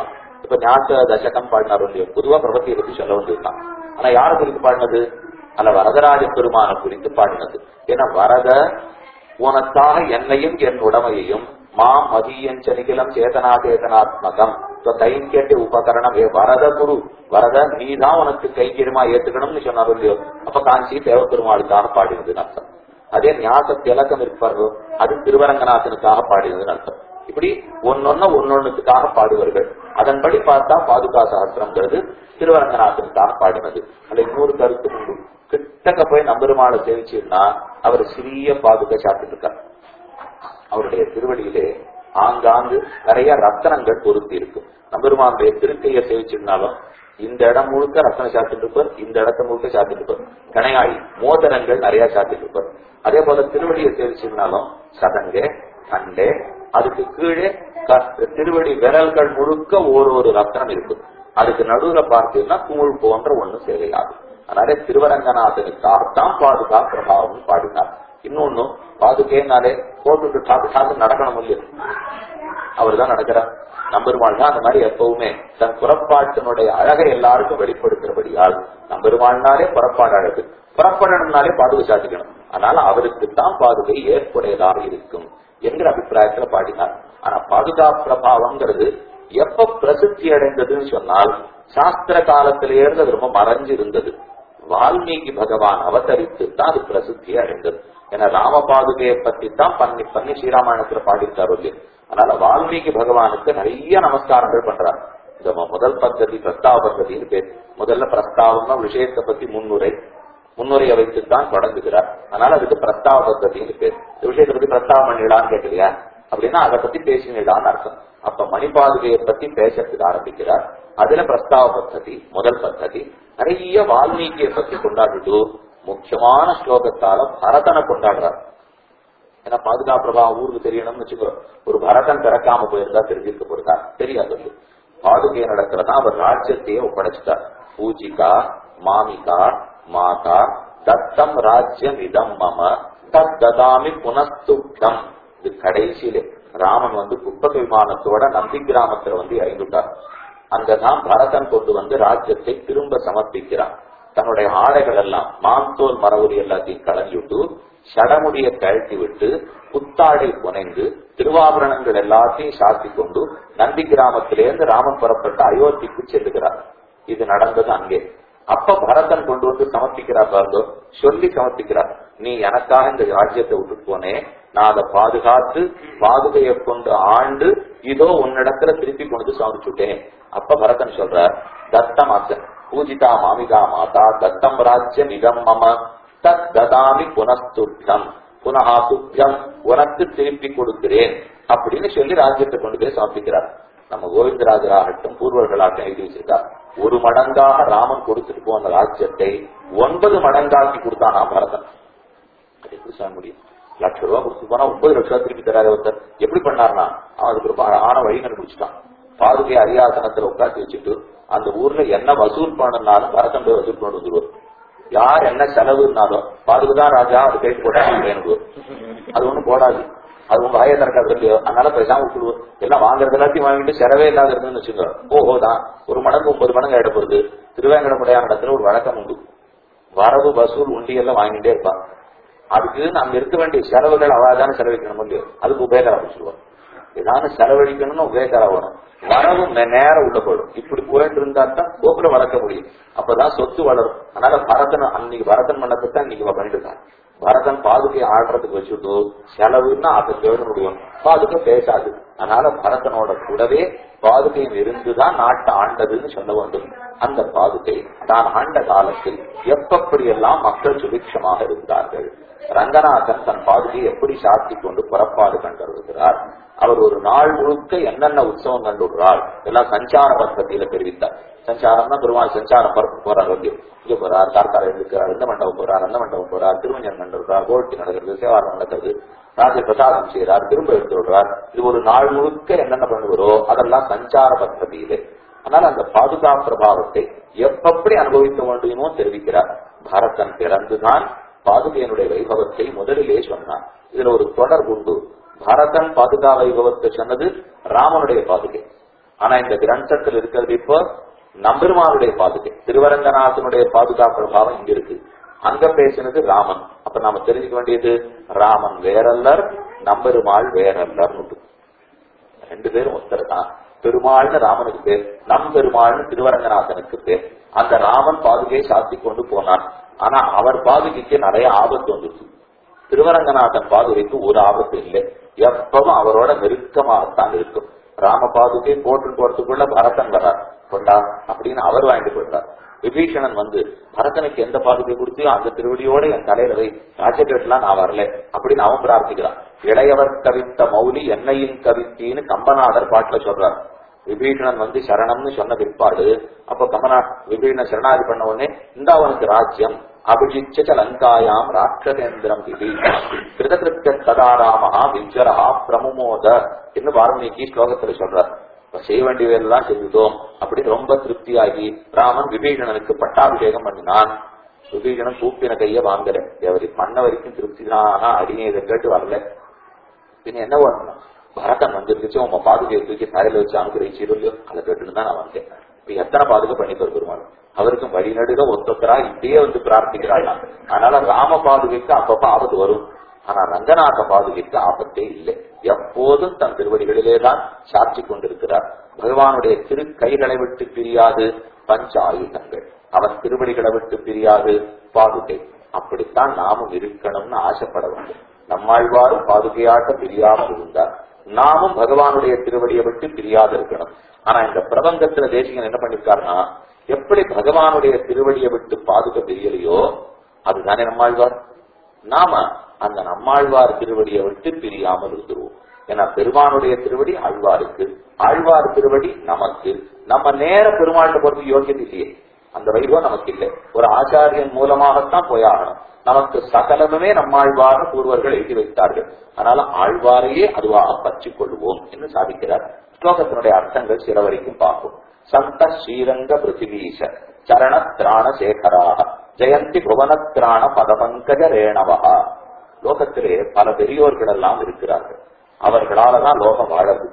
இப்ப ஞாச தசகம் பாடினார் இல்லையோ பொதுவா பிரபத்தியை பத்தி சொல்ல வந்திருக்கான் ஆனா யார குறித்து பாடினது அல்ல வரதராஜ பெருமான குறித்து பாடினது ஏன்னா வரத உனக்காக என்னையும் என் உடமையையும் மாம் மதியஞ்ச நிகிலம் சேதனா சேதனாத்மகம் கைங்கேட்டு உபகரணம் ஏ வரத குரு வரத நீதான் உனக்கு கைங்கரியமா ஏத்துக்கணும்னு சொன்னார் இல்லையோ அப்ப காஞ்சி தேவபெருமாளுக்காக பாடினதுன்னு அர்த்தம் அதே ஞாச திலக்கம் இருப்பாரோ அது திருவரங்கநாதனுக்காக பாடினதுன்னு அர்த்தம் இப்படி ஒன்னொன்ன ஒன்னொன்னுக்காக பாடுவார்கள் அதன்படி பார்த்தா பாதுகா சாஸ்திரம்ங்கிறது திருவரங்கநாதனுக்காக பாடினது அதுல இன்னொரு கருத்து உண்டு கிட்டக்க போய் நம்பெருமாளை சேவிச்சுன்னா அவர் சிறிய பாதுகா சாப்பிட்டு இருக்கார் அவருடைய திருவடியிலே ஆங்காங்கு நிறைய ரத்தனங்கள் பொருத்தி இருக்கும் நம்பெருமானுடைய திருக்கையை சேவிச்சிருந்தாலும் இந்த இடம் முழுக்க ரத்தனம் சாத்திட்டு இருப்பார் இந்த இடத்த முழுக்க சாத்திட்டு இருப்பார் கணையாழி மோதிரங்கள் நிறைய சாத்திட்டு இருப்பார் அதே போல திருவடியை சேவிச்சிருந்தாலும் சதங்கே கண்டே அதுக்கு கீழே திருவடி விரல்கள் முழுக்க ஒரு ஒரு ரத்தனம் இருக்கும் அதுக்கு நடுவுல பார்த்தீங்கன்னா கூழ் போன்ற ஒண்ணு சேவையாகும் அதனால திருவரங்கநாதனுக்காகத்தான் பாதுகா பிரபாவம் பாடினார் இன்னொன்னு பாதுகேனாலே போட்டுட்டு டாக்கு டாக்கு நடக்கணும் இல்லையா அவர் தான் நடக்கிறார் நம்பெருமாள் தான் அந்த மாதிரி எப்பவுமே தன் புறப்பாட்டினுடைய அழகை எல்லாருக்கும் வெளிப்படுத்துறபடியால் நம்பெருமாள்னாலே புறப்பாடு அழகு புறப்படணும்னாலே பாதுகை சாட்டிக்கணும் அதனால அவருக்கு தான் பாதுகை ஏற்புடையதாக இருக்கும் என்கிற அபிப்பிராயத்துல பாடினார் ஆனா பாதுகா பிரபாவம்ங்கிறது எப்ப பிரசித்தி அடைந்ததுன்னு சொன்னால் சாஸ்திர காலத்திலே இருந்து அது ரொம்ப மறைஞ்சு இருந்தது வால்மீகி பகவான் அவதரித்து தான் அது பிரசித்தி அடைந்தது ஏன்னா ராம பாதுகையை பத்தி தான் பண்ணி பண்ணி ஸ்ரீராமாயணத்துல பாடித்தார் இல்லையா அதனால வால்மீகி பகவானுக்கு நிறைய நமஸ்காரங்கள் பண்றார் இந்த முதல் பద్ధதி பிரஸ்தாவ பద్ధதின்னு பேர் முதல்ல பிரஸ்தாவம்னா விஷயத்தை பத்தி முன்னுரை முன்னுரையை வைத்து தான் தொடங்குகிறார் அதனால அதுக்கு பிரஸ்தாவ பద్ధதின்னு பேர் இந்த விஷயத்தை பத்தி பிரஸ்தாவம் பண்ணிடலான்னு கேட்கலையா அப்படின்னா அதை பத்தி பேசினிடான்னு அர்த்தம் அப்ப மணிபாதுகையை பத்தி பேசறதுக்கு ஆரம்பிக்கிறார் அதுல பிரஸ்தாவ பద్ధதி முதல் பద్ధதி நிறைய வால்மீகியை பத்தி கொண்டாடிட்டு முக்கியமான ஸ்லோகத்தால பரதனை கொண்டாடுறார் ஏன்னா பாதுகா பிரபாவம் ஊருக்கு தெரியணும்னு வச்சுக்கோ ஒரு பரதன் பிறக்காம போயிருந்தா தெரிஞ்சிருக்க போயிருந்தா தெரியாது பாதுகை நடக்கிறதா அவர் ராஜ்யத்தையே ஒப்படைச்சிட்டார் பூஜிகா மாமிகா மாதா தத்தம் ராஜ்யம் இதம் மம தத் ததாமி புனஸ்துப்தம் இது கடைசியில ராமன் வந்து குப்பக விமானத்தோட நந்தி கிராமத்துல வந்து இறங்கிட்டார் அங்கதான் பரதன் கொண்டு வந்து ராஜ்யத்தை திரும்ப சமர்ப்பிக்கிறான் தன்னுடைய ஆடைகள் எல்லாம் மாந்தோல் மரவுரி எல்லாத்தையும் கலஞ்சுட்டு சடமுடிய கழட்டி விட்டு புத்தாடை புனைந்து திருவாபரணங்கள் எல்லாத்தையும் சாத்தி கொண்டு நந்தி கிராமத்திலிருந்து ராமன் புறப்பட்ட அயோத்திக்கு செல்லுகிறார் இது நடந்தது அங்கே அப்ப பரதன் கொண்டு வந்து சமர்ப்பிக்கிறார் பாருங்க சொல்லி சமர்ப்பிக்கிறார் நீ எனக்காக இந்த ராஜ்யத்தை விட்டுட்டு போனே நான் அதை பாதுகாத்து பாதுகையை கொண்டு ஆண்டு இதோ உன்னிடத்துல திருப்பி கொண்டு சமர்ப்பிச்சுட்டேன் அப்ப பரதன் சொல்றார் தத்தமாசன் பூஜிதா மாமிகா மாதா தத்தம் ராஜ்யம் இதம் மம தத் ததாமி புனஸ்துப்தம் புனகா துப்தம் உனக்கு திருப்பி கொடுக்கிறேன் அப்படின்னு சொல்லி ராஜ்யத்தை கொண்டு போய் சமர்ப்பிக்கிறார் நம்ம கோவிந்தராஜராகட்டும் பூர்வர்களாகட்டும் எழுதி வச்சிருக்கார் ஒரு மடங்காக ராமன் கொடுத்துட்டு போன ராஜ்யத்தை ஒன்பது மடங்காக்கி கொடுத்தானா பரதன் அது எப்படி சொல்ல முடியும் லட்ச ரூபா கொடுத்து போனா ஒன்பது லட்ச ரூபா திருப்பி தராரு ஒருத்தர் எப்படி பண்ணார்னா அவன் அதுக்கு ஒரு ஆன வழி கண்டுபிடிச்சிட்டான் பாதுகை அரியாசனத்துல உட்காந்து வச்சுட்டு அந்த ஊர்ல என்ன வசூல் பண்ணனாலும் பரதன் போய் வசூல் பண்ணி வந்துருவார் யார் என்ன செலவுனாலும் பாதுகுதான் ராஜா அது கேட்டு போட்டா வேணும் அது ஒண்ணும் போடாது அது உங்க வாயை திறக்காது இல்லையோ அதனால பேசாம விட்டுடுவோம் எல்லாம் வாங்குறது எல்லாத்தையும் வாங்கிட்டு செலவே இல்லாத இருந்துன்னு வச்சுக்கோ ஓஹோ தான் ஒரு மடங்கு ஒன்பது மடங்கு ஆயிட போகுது திருவேங்கடமுடையான இடத்துல ஒரு வழக்கம் உண்டு வரவு வசூல் உண்டியெல்லாம் வாங்கிட்டே இருப்பான் அதுக்கு நம்ம இருக்க வேண்டிய செலவுகள் அவாதான செலவிக்கணும் இல்லையோ அதுக்கு உபயோகம் ஆரம்பிச்சிருவோம் ஏதாவது செலவழிக்கணும்னு உபயோகம் ஆகணும் வரவு நேரம் உள்ள போயிடும் இப்படி போயிட்டு இருந்தா தான் கோபுரம் வளர்க்க முடியும் அப்பதான் சொத்து வளரும் அதனால பரதன் அன்னைக்கு பரதன் பண்ணத்தை தான் இன்னைக்கு பண்ணிட்டு இருக்கான் பரதன் பாதுகை ஆடுறதுக்கு வச்சுட்டு செலவுன்னா அதை தேட முடியும் பாதுகை பேசாது அதனால பரதனோட கூடவே பாதுகையும் இருந்துதான் நாட்டை ஆண்டதுன்னு சொல்ல வேண்டும் அந்த பாதுகை தான் ஆண்ட காலத்தில் எப்பப்படி எல்லாம் மக்கள் சுபிக்ஷமாக இருந்தார்கள் ரங்கநாதன் தன் பாதுகையை எப்படி சாத்தி கொண்டு புறப்பாடு கண்டறிகிறார் அவர் ஒரு நாள் முழுக்க என்னென்ன உற்சவம் கண்டுடுறார் எல்லாம் சஞ்சார பద్ధதியில தெரிவித்தார் சஞ்சாரம்னா பெருமாள் சஞ்சாரம் பரப்பு போறார் வந்து இங்க போறார் கார்கால இருக்கிறார் இந்த மண்டபம் போறார் அந்த மண்டபம் போறார் திருமஞ்சன் கண்டுறார் கோல்ட்டி நடக்கிறது சேவாரம் நடக்கிறது ராஜ பிரசாதம் செய்கிறார் திரும்ப எடுத்து விடுறார் இது ஒரு நாள் முழுக்க என்னென்ன பண்ணுகிறோ அதெல்லாம் சஞ்சார பద్ధதியிலே ஆனால் அந்த பாதுகா பிரபாவத்தை எப்பப்படி அனுபவிக்க வேண்டுமோ தெரிவிக்கிறார் பாரதன் பிறந்துதான் பாதுகையனுடைய வைபவத்தை முதலிலே சொன்னார் இதுல ஒரு தொடர் உண்டு பரதன் பாதுகா வைபவத்தை சொன்னது ராமனுடைய பாதுகை ஆனா இந்த கிரந்தத்தில் இருக்கிறது இப்போ நம்பெருமானுடைய பாதுகை திருவரங்கநாதனுடைய பாதுகாப்பு பாவம் இங்க இருக்கு அங்க பேசினது ராமன் அப்ப நாம தெரிஞ்சுக்க வேண்டியது ராமன் வேறல்லர் நம்பெருமாள் வேறல்லர் ரெண்டு பேரும் ஒருத்தர் தான் பெருமாள்னு ராமனுக்கு பேர் நம் பெருமாள்னு திருவரங்கநாதனுக்கு பேர் அந்த ராமன் பாதுகையை சாத்தி கொண்டு போனான் ஆனா அவர் பாதுகைக்கு நிறைய ஆபத்து வந்துச்சு திருவரங்கநாதன் பாதுகைக்கு ஒரு ஆபத்து இல்லை எப்பவும் அவரோட நெருக்கமாகத்தான் இருக்கும் ராம பாதுகை போட்டு போறதுக்குள்ள பரதன் வரார் கொண்டா அப்படின்னு அவர் வாங்கிட்டு போயிட்டார் விபீஷணன் வந்து பரதனுக்கு எந்த பாதுகை கொடுத்தியோ அந்த திருவடியோட என் தலையில வை ராஜகேட்லாம் நான் வரல அப்படின்னு அவன் பிரார்த்திக்கிறான் இளையவர் கவித்த மௌலி என்னையும் கவித்தின்னு கம்பநாதர் பாட்டுல சொல்றார் விபீஷணன் வந்து சரணம்னு சொன்ன பிற்பாடு அப்ப கமனா விபீஷண சரணாதி பண்ண உடனே இந்த அவனுக்கு ராஜ்யம் அபிஜிச்ச லங்காயாம் ராட்சதேந்திரம் கிருதகிருத்த சதாராமஹா விஜரஹா பிரமுமோத என்று வால்மீகி ஸ்லோகத்துல சொல்றார் இப்ப செய்ய வேண்டியதெல்லாம் செஞ்சுட்டோம் அப்படின்னு ரொம்ப திருப்தியாகி ராமன் விபீஷணனுக்கு பட்டாபிஷேகம் பண்ணினான் விபீஷணன் கூப்பின கைய வாங்கல எவரி பண்ண வரைக்கும் திருப்தி தான் அடியே இதை கேட்டு வரல பின்ன என்ன பண்ணணும் பரதன் வந்துருச்சு உங்க பாதுகை தூக்கி தலையில வச்சு அனுகிரகிச்சிருந்தோ அதை கேட்டுன்னு தான் நான் வந்தேன் இப்ப எத்தனை பாதுகை பண்ணி பெருமாள் அவருக்கும் வழிநடுக ஒத்தொத்தரா இப்படியே வந்து பிரார்த்திக்கிறாள் அதனால ராம பாதுகைக்கு அப்பப்ப ஆபத்து வரும் ஆனா ரங்கநாத பாதுகைக்கு ஆபத்தே இல்லை எப்போதும் தன் திருவடிகளிலே தான் சாட்சி கொண்டிருக்கிறார் பகவானுடைய திரு கைகளை விட்டு பிரியாது பஞ்ச ஆயுதங்கள் அவன் திருவடிகளை விட்டு பிரியாது பாதுகை அப்படித்தான் நாமும் இருக்கணும்னு ஆசைப்பட வேண்டும் நம்மாழ்வாரும் பாதுகையாட்ட பிரியாமல் இருந்தார் நாமும் பகவானுடைய திருவடியை விட்டு பிரியாது இருக்கணும் ஆனா இந்த பிரபந்தத்துல தேசிகன் என்ன பண்ணிருக்காருன்னா எப்படி பகவானுடைய திருவடியை விட்டு பாதுக பிரியலையோ அதுதானே நம்மாழ்வார் நாம அந்த நம்மாழ்வார் திருவடியை விட்டு பிரியாமல் இருந்துருவோம் ஏன்னா பெருமானுடைய திருவடி ஆழ்வாருக்கு ஆழ்வார் திருவடி நமக்கு நம்ம நேர பெருமாள்கிட்ட போறது யோகியது இல்லையே அந்த வைபவம் நமக்கு இல்லை ஒரு ஆச்சாரியன் மூலமாகத்தான் போயாகணும் நமக்கு சகலமுமே நம்மாழ்வார் பூர்வர்கள் எழுதி வைத்தார்கள் அதனால ஆழ்வாரையே அதுவாக பற்றிக் கொள்வோம் என்று சாதிக்கிறார் ஸ்லோகத்தினுடைய அர்த்தங்கள் சில வரைக்கும் பார்ப்போம் சந்த ஸ்ரீரங்க பிருத்திவீச சரண திராண சேகராக ஜெயந்தி புவனத்திராண பதபங்கஜ ரேணவகா லோகத்திலே பல பெரியோர்கள் எல்லாம் இருக்கிறார்கள் அவர்களாலதான் லோகம் வாழது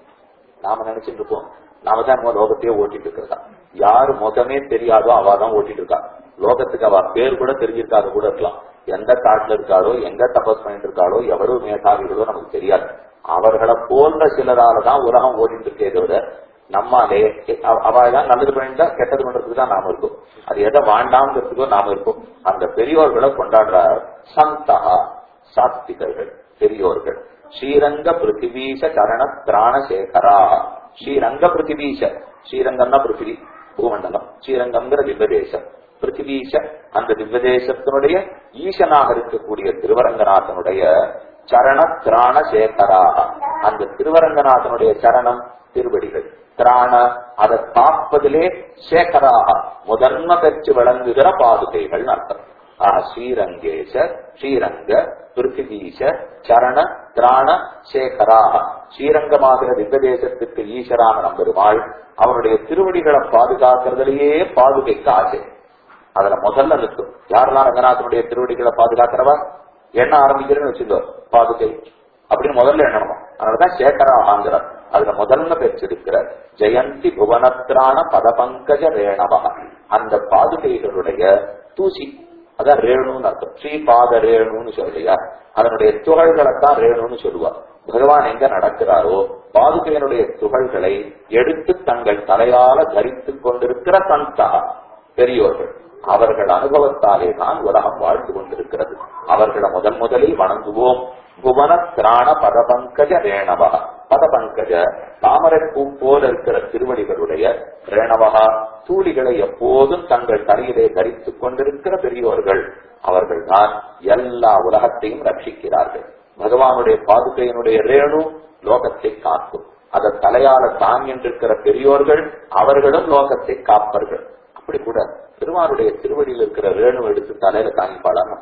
நாம நினைச்சிட்டு இருப்போம் நாம தான் நம்ம லோகத்தையே ஓட்டிட்டு இருக்கிறதா யாரு முகமே தெரியாதோ அவ தான் ஓட்டிட்டு இருக்கா லோகத்துக்கு அவ பேர் கூட தெரிஞ்சிருக்காது கூட இருக்கலாம் எந்த காட்டுல இருக்காளோ எங்க தபஸ் பண்ணிட்டு இருக்காளோ எவரும் மேதாவிகளோ நமக்கு தெரியாது அவர்களை போன்ற சிலரால தான் உலகம் ஓடிட்டு இருக்கே தவிர நம்மாலே அவள் நல்லது பண்ணிட்டா கெட்டது பண்றதுக்கு தான் நாம இருக்கோம் அது எதை வாண்டாங்கிறதுக்கோ நாம இருக்கோம் அந்த பெரியோர்களை கொண்டாடுற சந்தகா சாத்திகர்கள் பெரியோர்கள் ஸ்ரீரங்க பிருத்திவீச சரண திராண சேகரா ஸ்ரீரங்க பிருத்திவீச ஸ்ரீரங்கம்னா பிருத்திவி பூமண்டலம் ஸ்ரீரங்கம்ங்கிற திவ்வதேசம் பிருத்திவீச அந்த திவ்வதேசத்தினுடைய ஈசனாக இருக்கக்கூடிய திருவரங்கநாதனுடைய சரண திராண சேகராக அந்த திருவரங்கநாதனுடைய சரணம் திருவடிகள் திராண அதை காப்பதிலே சேகராக முதன்ம பெற்று விளங்குகிற பாதுகைகள் அர்த்தம் ஆஹ் ஸ்ரீரங்கேச ஸ்ரீரங்க பிருத்திவீச சரண திராண சேகராக ஸ்ரீரங்கமாகிற திவ்வதேசத்துக்கு ஈஸ்வரான நம்பெருமாள் அவருடைய திருவடிகளை பாதுகாக்கிறதுலயே பாதுகைக்கு ஆசை அதுல முதல்ல நிற்கும் யாரெல்லாம் ரங்கநாதனுடைய திருவடிகளை பாதுகாக்கிறவா எண்ண ஆரம்பிக்கிறேன்னு வச்சுக்கோ பாதுகை அப்படின்னு முதல்ல எண்ணணுமா அதனாலதான் சேகரா ஆங்கிறார் அதுல முதல்ல பெற்றிருக்கிறார் ஜெயந்தி புவனத்திரான பதபங்கஜ ரேணவா அந்த பாதுகைகளுடைய தூசி அதான் ரேணுன்னு அர்த்தம் ஸ்ரீபாத ரேணுன்னு சொல்லையா அதனுடைய துகள்களைத்தான் ரேணுன்னு சொல்லுவார் பகவான் எங்க நடக்கிறாரோ பாதுகையனுடைய துகள்களை எடுத்து தங்கள் தலையால தரித்துக் கொண்டிருக்கிற சந்தா பெரியோர்கள் அவர்கள் அனுபவத்தாலே தான் உலகம் வாழ்ந்து கொண்டிருக்கிறது அவர்களை முதன் முதலில் வணங்குவோம் புவன திராண பதபங்கஜ ரேணவா பதபங்கஜ தாமரை பூ போல இருக்கிற திருவடிகளுடைய ரேணவகா தூளிகளை எப்போதும் தங்கள் தலையிலே தரித்துக் கொண்டிருக்கிற பெரியோர்கள் அவர்கள் தான் எல்லா உலகத்தையும் ரட்சிக்கிறார்கள் பகவானுடைய பாதுகையினுடைய ரேணு லோகத்தை காக்கும் அதை தலையால தாங்கின்றிருக்கிற பெரியோர்கள் அவர்களும் லோகத்தை காப்பர்கள் அப்படி கூட பெருமானுடைய திருவடியில் இருக்கிற ரேணு எடுத்து தலையில தாங்கிப்பாளாங்க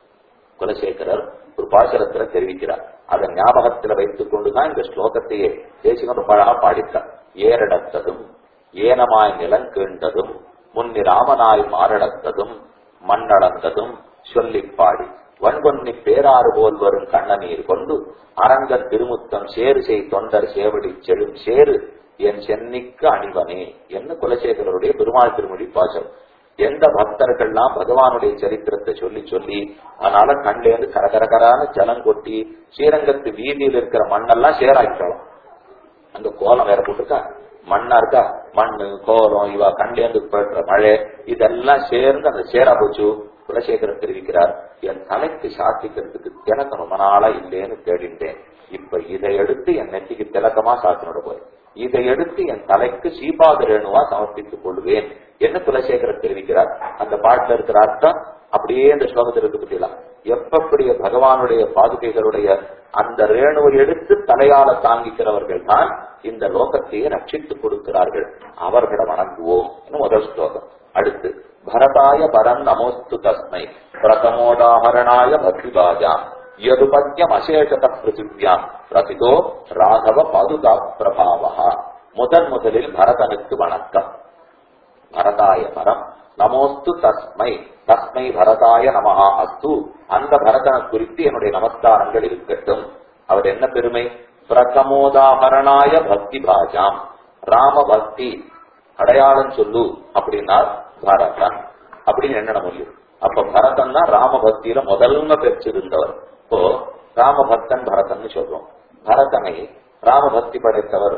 குலசேகரர் ஒரு பாசரத்துல தெரிவிக்கிறார் அதை ஞாபகத்துல வைத்துக் கொண்டுதான் இந்த ஸ்லோகத்தையே தேசிகம் ரொம்ப அழகா பாடித்தார் ஏறடத்ததும் ஏனமாய் நிலங்கீண்டதும் முன்னிராமனாய் மாரடத்ததும் மண்ணளந்ததும் சொல்லிப் பாடி வன்கொன்னி பேராறு போல் வரும் கண்ணநீர் கொண்டு அரங்கன் திருமுத்தம் சேரு செய் தொண்டர் சேவடி செழும் சேரு என் சென்னிக்கு அணிவனே என்ன குலசேகரருடைய பெருமாள் திருமொழி பாசம் எந்த பக்தர்கள்லாம் பகவானுடைய சரித்திரத்தை சொல்லி சொல்லி அதனால கண்லேருந்து கரகரகரான ஜலம் கொட்டி ஸ்ரீரங்கத்து வீதியில் இருக்கிற மண்ணெல்லாம் சேராக்கிட்டோம் அந்த கோலம் வேற போட்டிருக்கா மண்ணா இருக்கா மண்ணு கோலம் இவ கண்டேந்து போயிடுற மழை இதெல்லாம் சேர்ந்து அந்த சேரா போச்சு குலசேகரன் தெரிவிக்கிறார் என் தலைக்கு சாத்திக்கிறதுக்கு எனக்கு ரொம்ப நாளா இல்லேன்னு தேடிட்டேன் இப்ப இதை எடுத்து என் நெத்திக்கு திலக்கமா சாத்தினோட போய் இதை எடுத்து என் தலைக்கு சீபாத ரேணுவா சமர்ப்பித்துக் கொள்வேன் என்ன குலசேகரன் தெரிவிக்கிறார் அந்த பாட்டுல இருக்கிற அர்த்தம் அப்படியே இந்த ஸ்லோகத்தில் இருக்கு பத்தியலாம் எப்படிய பகவானுடைய பாதுகைகளுடைய அந்த ரேணுவை எடுத்து தலையால தாங்கிக்கிறவர்கள் தான் இந்த லோகத்தையே ரட்சித்துக் கொடுக்கிறார்கள் அவர்களை வணங்குவோம் முதல் ஸ்லோகம் அடுத்து பரதாய பரன் நமோஸ்து தஸ்மை பிரதமோதாகரணாய பக்திபாஜாம் யதுபத்யம் அசேஷத பிருத்திவியாம் ரசிதோ ராகவ பாதுகா பிரபாவா முதன் முதலில் பரதனுக்கு வணக்கம் பரதாய பரம் நமோஸ்து தஸ்மை தஸ்மை பரதாய நமஹா அஸ்து அந்த பரதனை குறித்து என்னுடைய நமஸ்காரங்கள் இருக்கட்டும் அவர் என்ன பெருமை பிரகமோதாகரணாய பக்தி பாஜாம் ராம பக்தி அடையாளம் சொல்லு அப்படின்னா பரதன் அப்படின்னு என்ன முடியும் அப்ப பரதன் தான் ராம பக்தியில முதல்ல பெற்றிருந்தவர் இப்போ ராம பக்தன் பரதன் சொல்றோம் பரதனை ராம பக்தி படைத்தவர்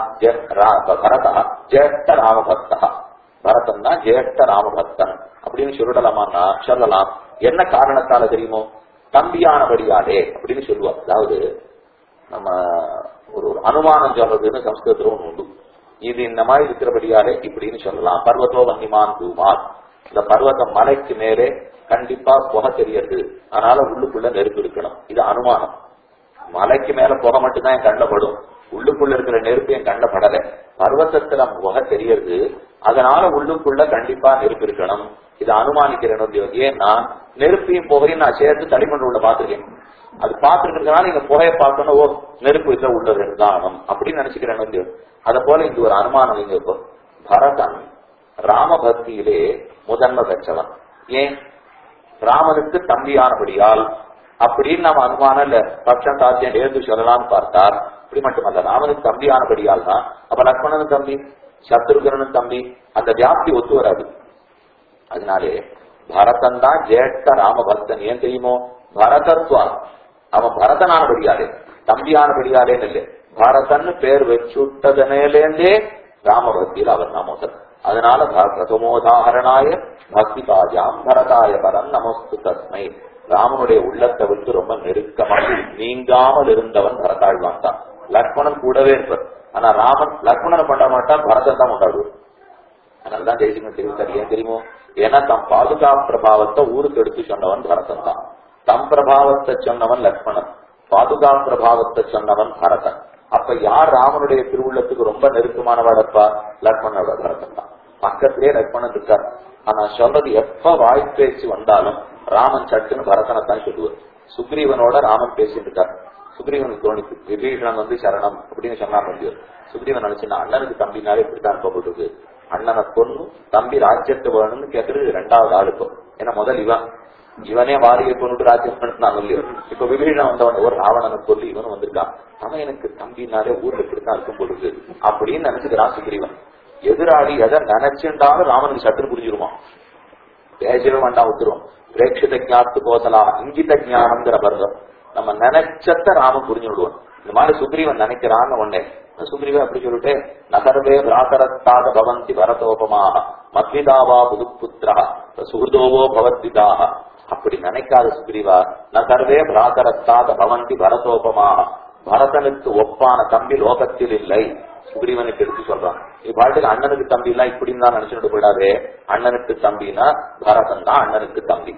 பரதா ஜேஷ்ட ராம பக்தா பரதன் தான் ஜேஷ்ட ராமபக்தன் அப்படின்னு சொல்லலாமான்னா சொல்லலாம் என்ன காரணத்தால தெரியுமோ தம்பியானபடியாலே அப்படின்னு சொல்லுவார் அதாவது நம்ம ஒரு அனுமானம் சொல்றதுன்னு சம்ஸ்கிருதத்துல ஒண்ணு உண்டு இது இந்த மாதிரி இருக்கிறபடியாலே இப்படின்னு சொல்லலாம் பர்வதோ வன்னிமான் தூமார் இந்த பர்வதம் மலைக்கு மேலே கண்டிப்பா புகை தெரியறது அதனால உள்ளுக்குள்ள நெருப்பு இருக்கணும் இது அனுமானம் மலைக்கு மேல புகை மட்டும்தான் என் கண்டப்படும் உள்ளுக்குள்ள இருக்கிற நெருப்பு என் கண்டப்படல பர்வத்தத்துல புகை தெரியறது அதனால உள்ளுக்குள்ள கண்டிப்பா நெருப்பு இருக்கணும் இது அனுமானிக்கிறேன் ஏன்னா நெருப்பையும் புகையும் நான் சேர்த்து தடிமண் உள்ள பாத்துருக்கேன் அது பார்த்துருக்கிறதுனால நீங்க புகையை பார்க்கணும் ஓ நெருப்பு இருக்க உள்ள இருந்தானம் அப்படின்னு நினைச்சுக்கிறேன் வந்து அத போல இங்க ஒரு அனுமானம் இங்க இப்போ பரதன் ராமபக்தியிலே முதன்மை பெற்றவன் ஏன் ராமனுக்கு தம்பியானபடியால் அப்படின்னு நம்ம அனுமானம் இல்ல பட்சம் தாத்தியம் எழுந்து சொல்லலாம்னு பார்த்தார் இப்படி மட்டுமல்ல ராமனுக்கு தம்பியானபடியால் தான் அப்ப லக்ஷ்மணனும் தம்பி சத்ருகரனும் தம்பி அந்த வியாப்தி ஒத்து வராது அதனாலே பரதன் தான் ஜேஷ்ட ராமபக்தன் ஏன் தெரியுமோ பரதத்வான் அவன் பரதனானபடியாலே தம்பியானபடியாலே இல்லை பரதன் பேர் வச்சுட்டதனேலேந்தே ராமபக்தியில் அவன் நமோதன் அதனால பிரதமோதாகரணாய பக்தி பாஜாம் பரதாய பரம் நமஸ்து தஸ்மை ராமனுடைய உள்ளத்தை விட்டு ரொம்ப நெருக்கமாக நீங்காமல் இருந்தவன் பரதாழ்வான் தான் லக்ஷ்மணன் கூடவே இருப்பார் ஆனா ராமன் லக்ஷ்மணனை பண்ண மாட்டான் பரதன் தான் கொண்டாடுவார் அதனாலதான் தேசிகன் தெரிவித்தார் ஏன் தெரியுமோ ஏன்னா தம் பாதுகா பிரபாவத்தை ஊருக்கு எடுத்து சொன்னவன் பரதன் தான் தம் பிரபாவத்தை சொன்னவன் லக்ஷ்மணன் பாதுகா பிரபாவத்தை சொன்னவன் பரதன் அப்ப யார் ராமனுடைய திருவுள்ளத்துக்கு ரொம்ப நெருக்கமானவாடப்பா லக்ஷ்மணோட பரதன் தான் பக்கத்திலே லக்ஷ்மணன் இருக்கார் ஆனா சொல்றது எப்ப வாய்ப்பேச்சு வந்தாலும் ராமன் சட்டுன்னு பரதனைத்தான் சொல்லுவார் சுக்ரீவனோட ராமன் பேசிட்டு இருக்கார் சுக்ரீவனுக்கு தோணித்து விபீஷணன் வந்து சரணம் அப்படின்னு சொன்னா முடியும் சுக்ரீவன் நினைச்சுன்னா அண்ணனுக்கு தம்பினாலே இப்படித்தான் இருக்கப்பட்டிருக்கு அண்ணனை கொன்னு தம்பி ராஜ்யத்தை வேணும்னு கேட்கறது ரெண்டாவது ஆளுக்கும் ஏன்னா முதல் இவன் இவனே வாரியை கொண்டு ராஜ்யம் பண்ணாங்க இல்லையோ இப்ப விபீஷணன் வந்தவன ஒரு ராவணனை கொல்லி இவனும் வந்திருக்கான் அவன் எனக்கு தம்பினாலே ஊர்ல இப்படித்தான் இருக்கும் பொழுது அப்படின்னு நினைச்சுக்கிறான் சுக்ரீவன் எதிராளி எதை நினைச்சுட்டாலும் ராமனுக்கு சட்டுன்னு புரிஞ்சிருவான் பேசவே வேண்டாம் விட்டுரும் பிரேட்சித ஜாத்து கோசலா இங்கித ஞானம்ங்கிற பருவம் நம்ம நினைச்சத ராமன் புரிஞ்சு விடுவோம் இந்த மாதிரி சுக்ரீவன் நினைக்கிறான்னு உடனே சுக்ரீவன் அப்படி சொல்லிட்டு நகர்வே பிராதரத்தாக பவந்தி பரதோபமாக மத்விதாவா புதுப்புத்திரா சுகிருதோவோ பவத்விதாக அப்படி நினைக்காத சுக்ரீவா நகர்வே பிராதரத்தாக பவந்தி பரதோபமாக பரதனுக்கு ஒப்பான தம்பி லோகத்தில் இல்லை சுக்ரீவனுக்கு எடுத்து சொல்றான் இப்பாட்டுக்கு அண்ணனுக்கு தம்பி எல்லாம் இப்படின்னு தான் நினைச்சுட்டு போயிடாதே அண்ணனுக்கு தம்பினா பரதன் தான் அண்ணனுக்கு தம்பி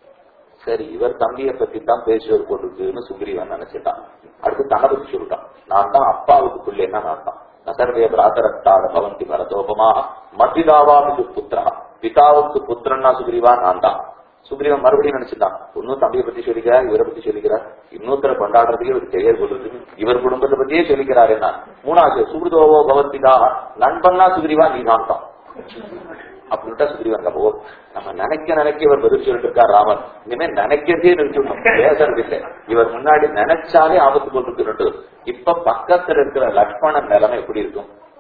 சரி இவர் தம்பியை பத்தி தான் பேசுவது போட்டுருக்குன்னு சுக்ரீவன் நினைச்சிட்டான் அடுத்து தன்னை பத்தி சொல்லிட்டான் நான் தான் அப்பாவுக்கு பிள்ளைன்னா நான் தான் நகர்வே பிராதரத்தாத பவந்தி பரதோபமா மத்திதாவாவுக்கு புத்திரா பிதாவுக்கு புத்திரன்னா சுக்ரீவா நான் தான் சுக்ரீவன் மறுபடியும் நினைச்சுட்டான் இன்னும் தம்பியை பத்தி சொல்லிக்கிறார் இவரை பத்தி சொல்லிக்கிறார் இன்னொருத்தரை கொண்டாடுறதுக்கு இவருக்கு தெரியாது போடுறது இவர் குடும்பத்தை பத்தியே சொல்லிக்கிறார் என்ன மூணாவது சுகிருதோவோ பவத்திதா நண்பன்னா சுக்ரீவா நீ தான் தான் அப்படின்ட்டா சுக்ரீவன் ஓ நம்ம நினைக்க நினைக்க இவர் பதில் சொல்லிட்டு இருக்கார் ராமன் இனிமே நினைக்கிறதே நிறுத்திவிட்டோம் பேசுறது இல்லை இவர் முன்னாடி நினைச்சாலே ஆபத்து கொண்டிருக்கு இப்ப பக்கத்துல இருக்கிற லக்ஷ்மணன் நிலைமை எப்படி இருக்கும்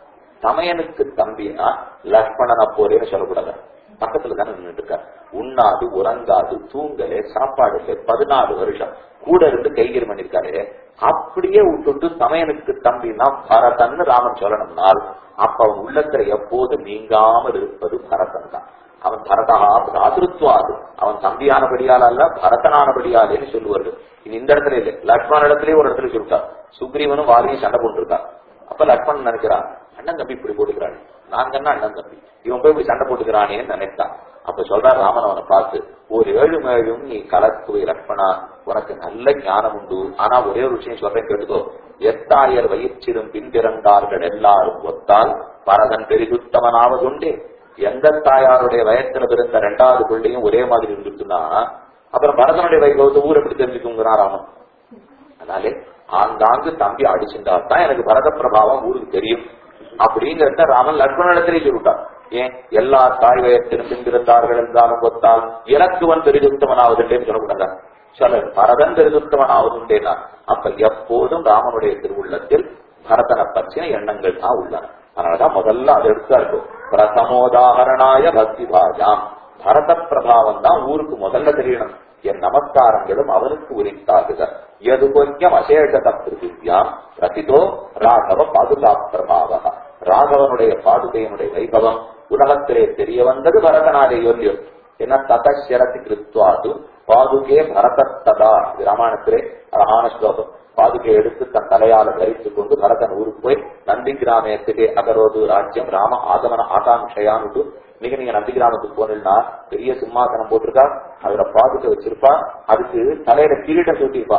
சமயனுக்கு தம்பினா லக்ஷ்மணனை போலேன்னு சொல்லக்கூடாது பக்கத்துல தானே நின்றுட்டு இருக்கார் உண்ணாது உறங்காது தூங்கலே சாப்பாடு இல்லை பதினாலு வருஷம் கூட இருந்து கைகறி பண்ணிருக்காரு அப்படியே விட்டுட்டு சமயனுக்கு தம்பினா பரதன்னு ராமன் சொல்லணும்னால் அப்ப அவன் உள்ளத்துல எப்போது நீங்காமல் இருப்பது பரதன் தான் அவன் பரதா பிராதிருத்வாது அவன் தம்பியானபடியால் அல்ல பரதனானபடியாலேன்னு சொல்லுவார்கள் இனி இந்த இடத்துல இல்லை லக்ஷ்மண இடத்துலயே ஒரு இடத்துல சொல்லிட்டான் சுக்ரீவனும் வாலியும் சண்டை போட்டுருக்கான் அப்ப லக்ஷ்மணன் நினைக்கிறான் அண்ணன் தம்பி இப்படி போட்டுக்கிறான் நான் தானே அண்ணன் தம்பி இவன் போய் இப்படி சண்டை போட்டுக்கிறானேன்னு நினைத்தான் அப்ப சொல்றார் ராமன் அவனை பார்த்து ஒரு ஏழு மேழும் நீ கலக்குவை லக்ஷ்மணா உனக்கு நல்ல ஞானம் உண்டு ஆனா ஒரே ஒரு விஷயம் சொல்றேன் கேட்டுக்கோ எத்தாயர் வயிற்றிலும் பின்பிறந்தார்கள் எல்லாரும் ஒத்தால் பரதன் பெரிதுத்தமனாவதுண்டே எந்த தாயாருடைய வயத்துல பிறந்த ரெண்டாவது பிள்ளையும் ஒரே மாதிரி இருந்துச்சுன்னா அப்புறம் பரதனுடைய வைபவத்தை ஊர் எப்படி தெரிஞ்சுக்குங்கிறான் ராமன் அதனாலே ஆங்காங்கு தம்பி அடிச்சிருந்தா தான் எனக்கு பரத பிரபாவம் ஊருக்கு தெரியும் அப்படிங்கிறத ராமன் லக்ஷ்மணத்திலே சொல்லிட்டான் ஏன் எல்லா தாய் வயத்திலும் பின்பிருந்தார்கள் என்றாலும் ஒத்தால் இலக்குவன் பெரிதுத்தவனாவதுண்டேன்னு சொல்லக்கூடாதா சொல்ல பரதன் பெரிதுத்தவனாவதுண்டேனா அப்ப எப்போதும் ராமனுடைய திருவுள்ளத்தில் பரதனை பற்றின எண்ணங்கள் தான் உள்ளன அதனாலதான் முதல்ல அதை எடுத்தா இருக்கும் பிரதமோதாகரணாய பக்தி பாஜாம் பரத பிரபாவம் தான் ஊருக்கு முதல்ல தெரியணும் என் நமஸ்காரங்களும் அவனுக்கு உரித்தாகுக எது கொஞ்சம் அசேஷத பிருத்திவியாம் பிரதிதோ ராகவ பாதுகா பிரபாவ ராகவனுடைய பாதுகையினுடைய வைபவம் உலகத்திலே தெரிய வந்தது பரதனாலே யோல்யம் என்ன ததரதி கிருத்வாது பாதுகே பரதத்ததா இது ராமாயணத்திலே அழகான ஸ்லோகம் பாதுகை எடுத்து தன் தலையால தரித்துக் கொண்டு பரதன் ஊருக்கு போய் நந்தி கிராமத்துக்கே அகரோது ராஜ்யம் ராம ஆகமன ஆகாங்கையான்னு மிக நீங்க நந்தி கிராமத்துக்கு போனீங்கன்னா பெரிய சிம்மாசனம் போட்டிருக்கா அதுல பாதுகை வச்சிருப்பா அதுக்கு தலையில கிரீட சூட்டிருப்பா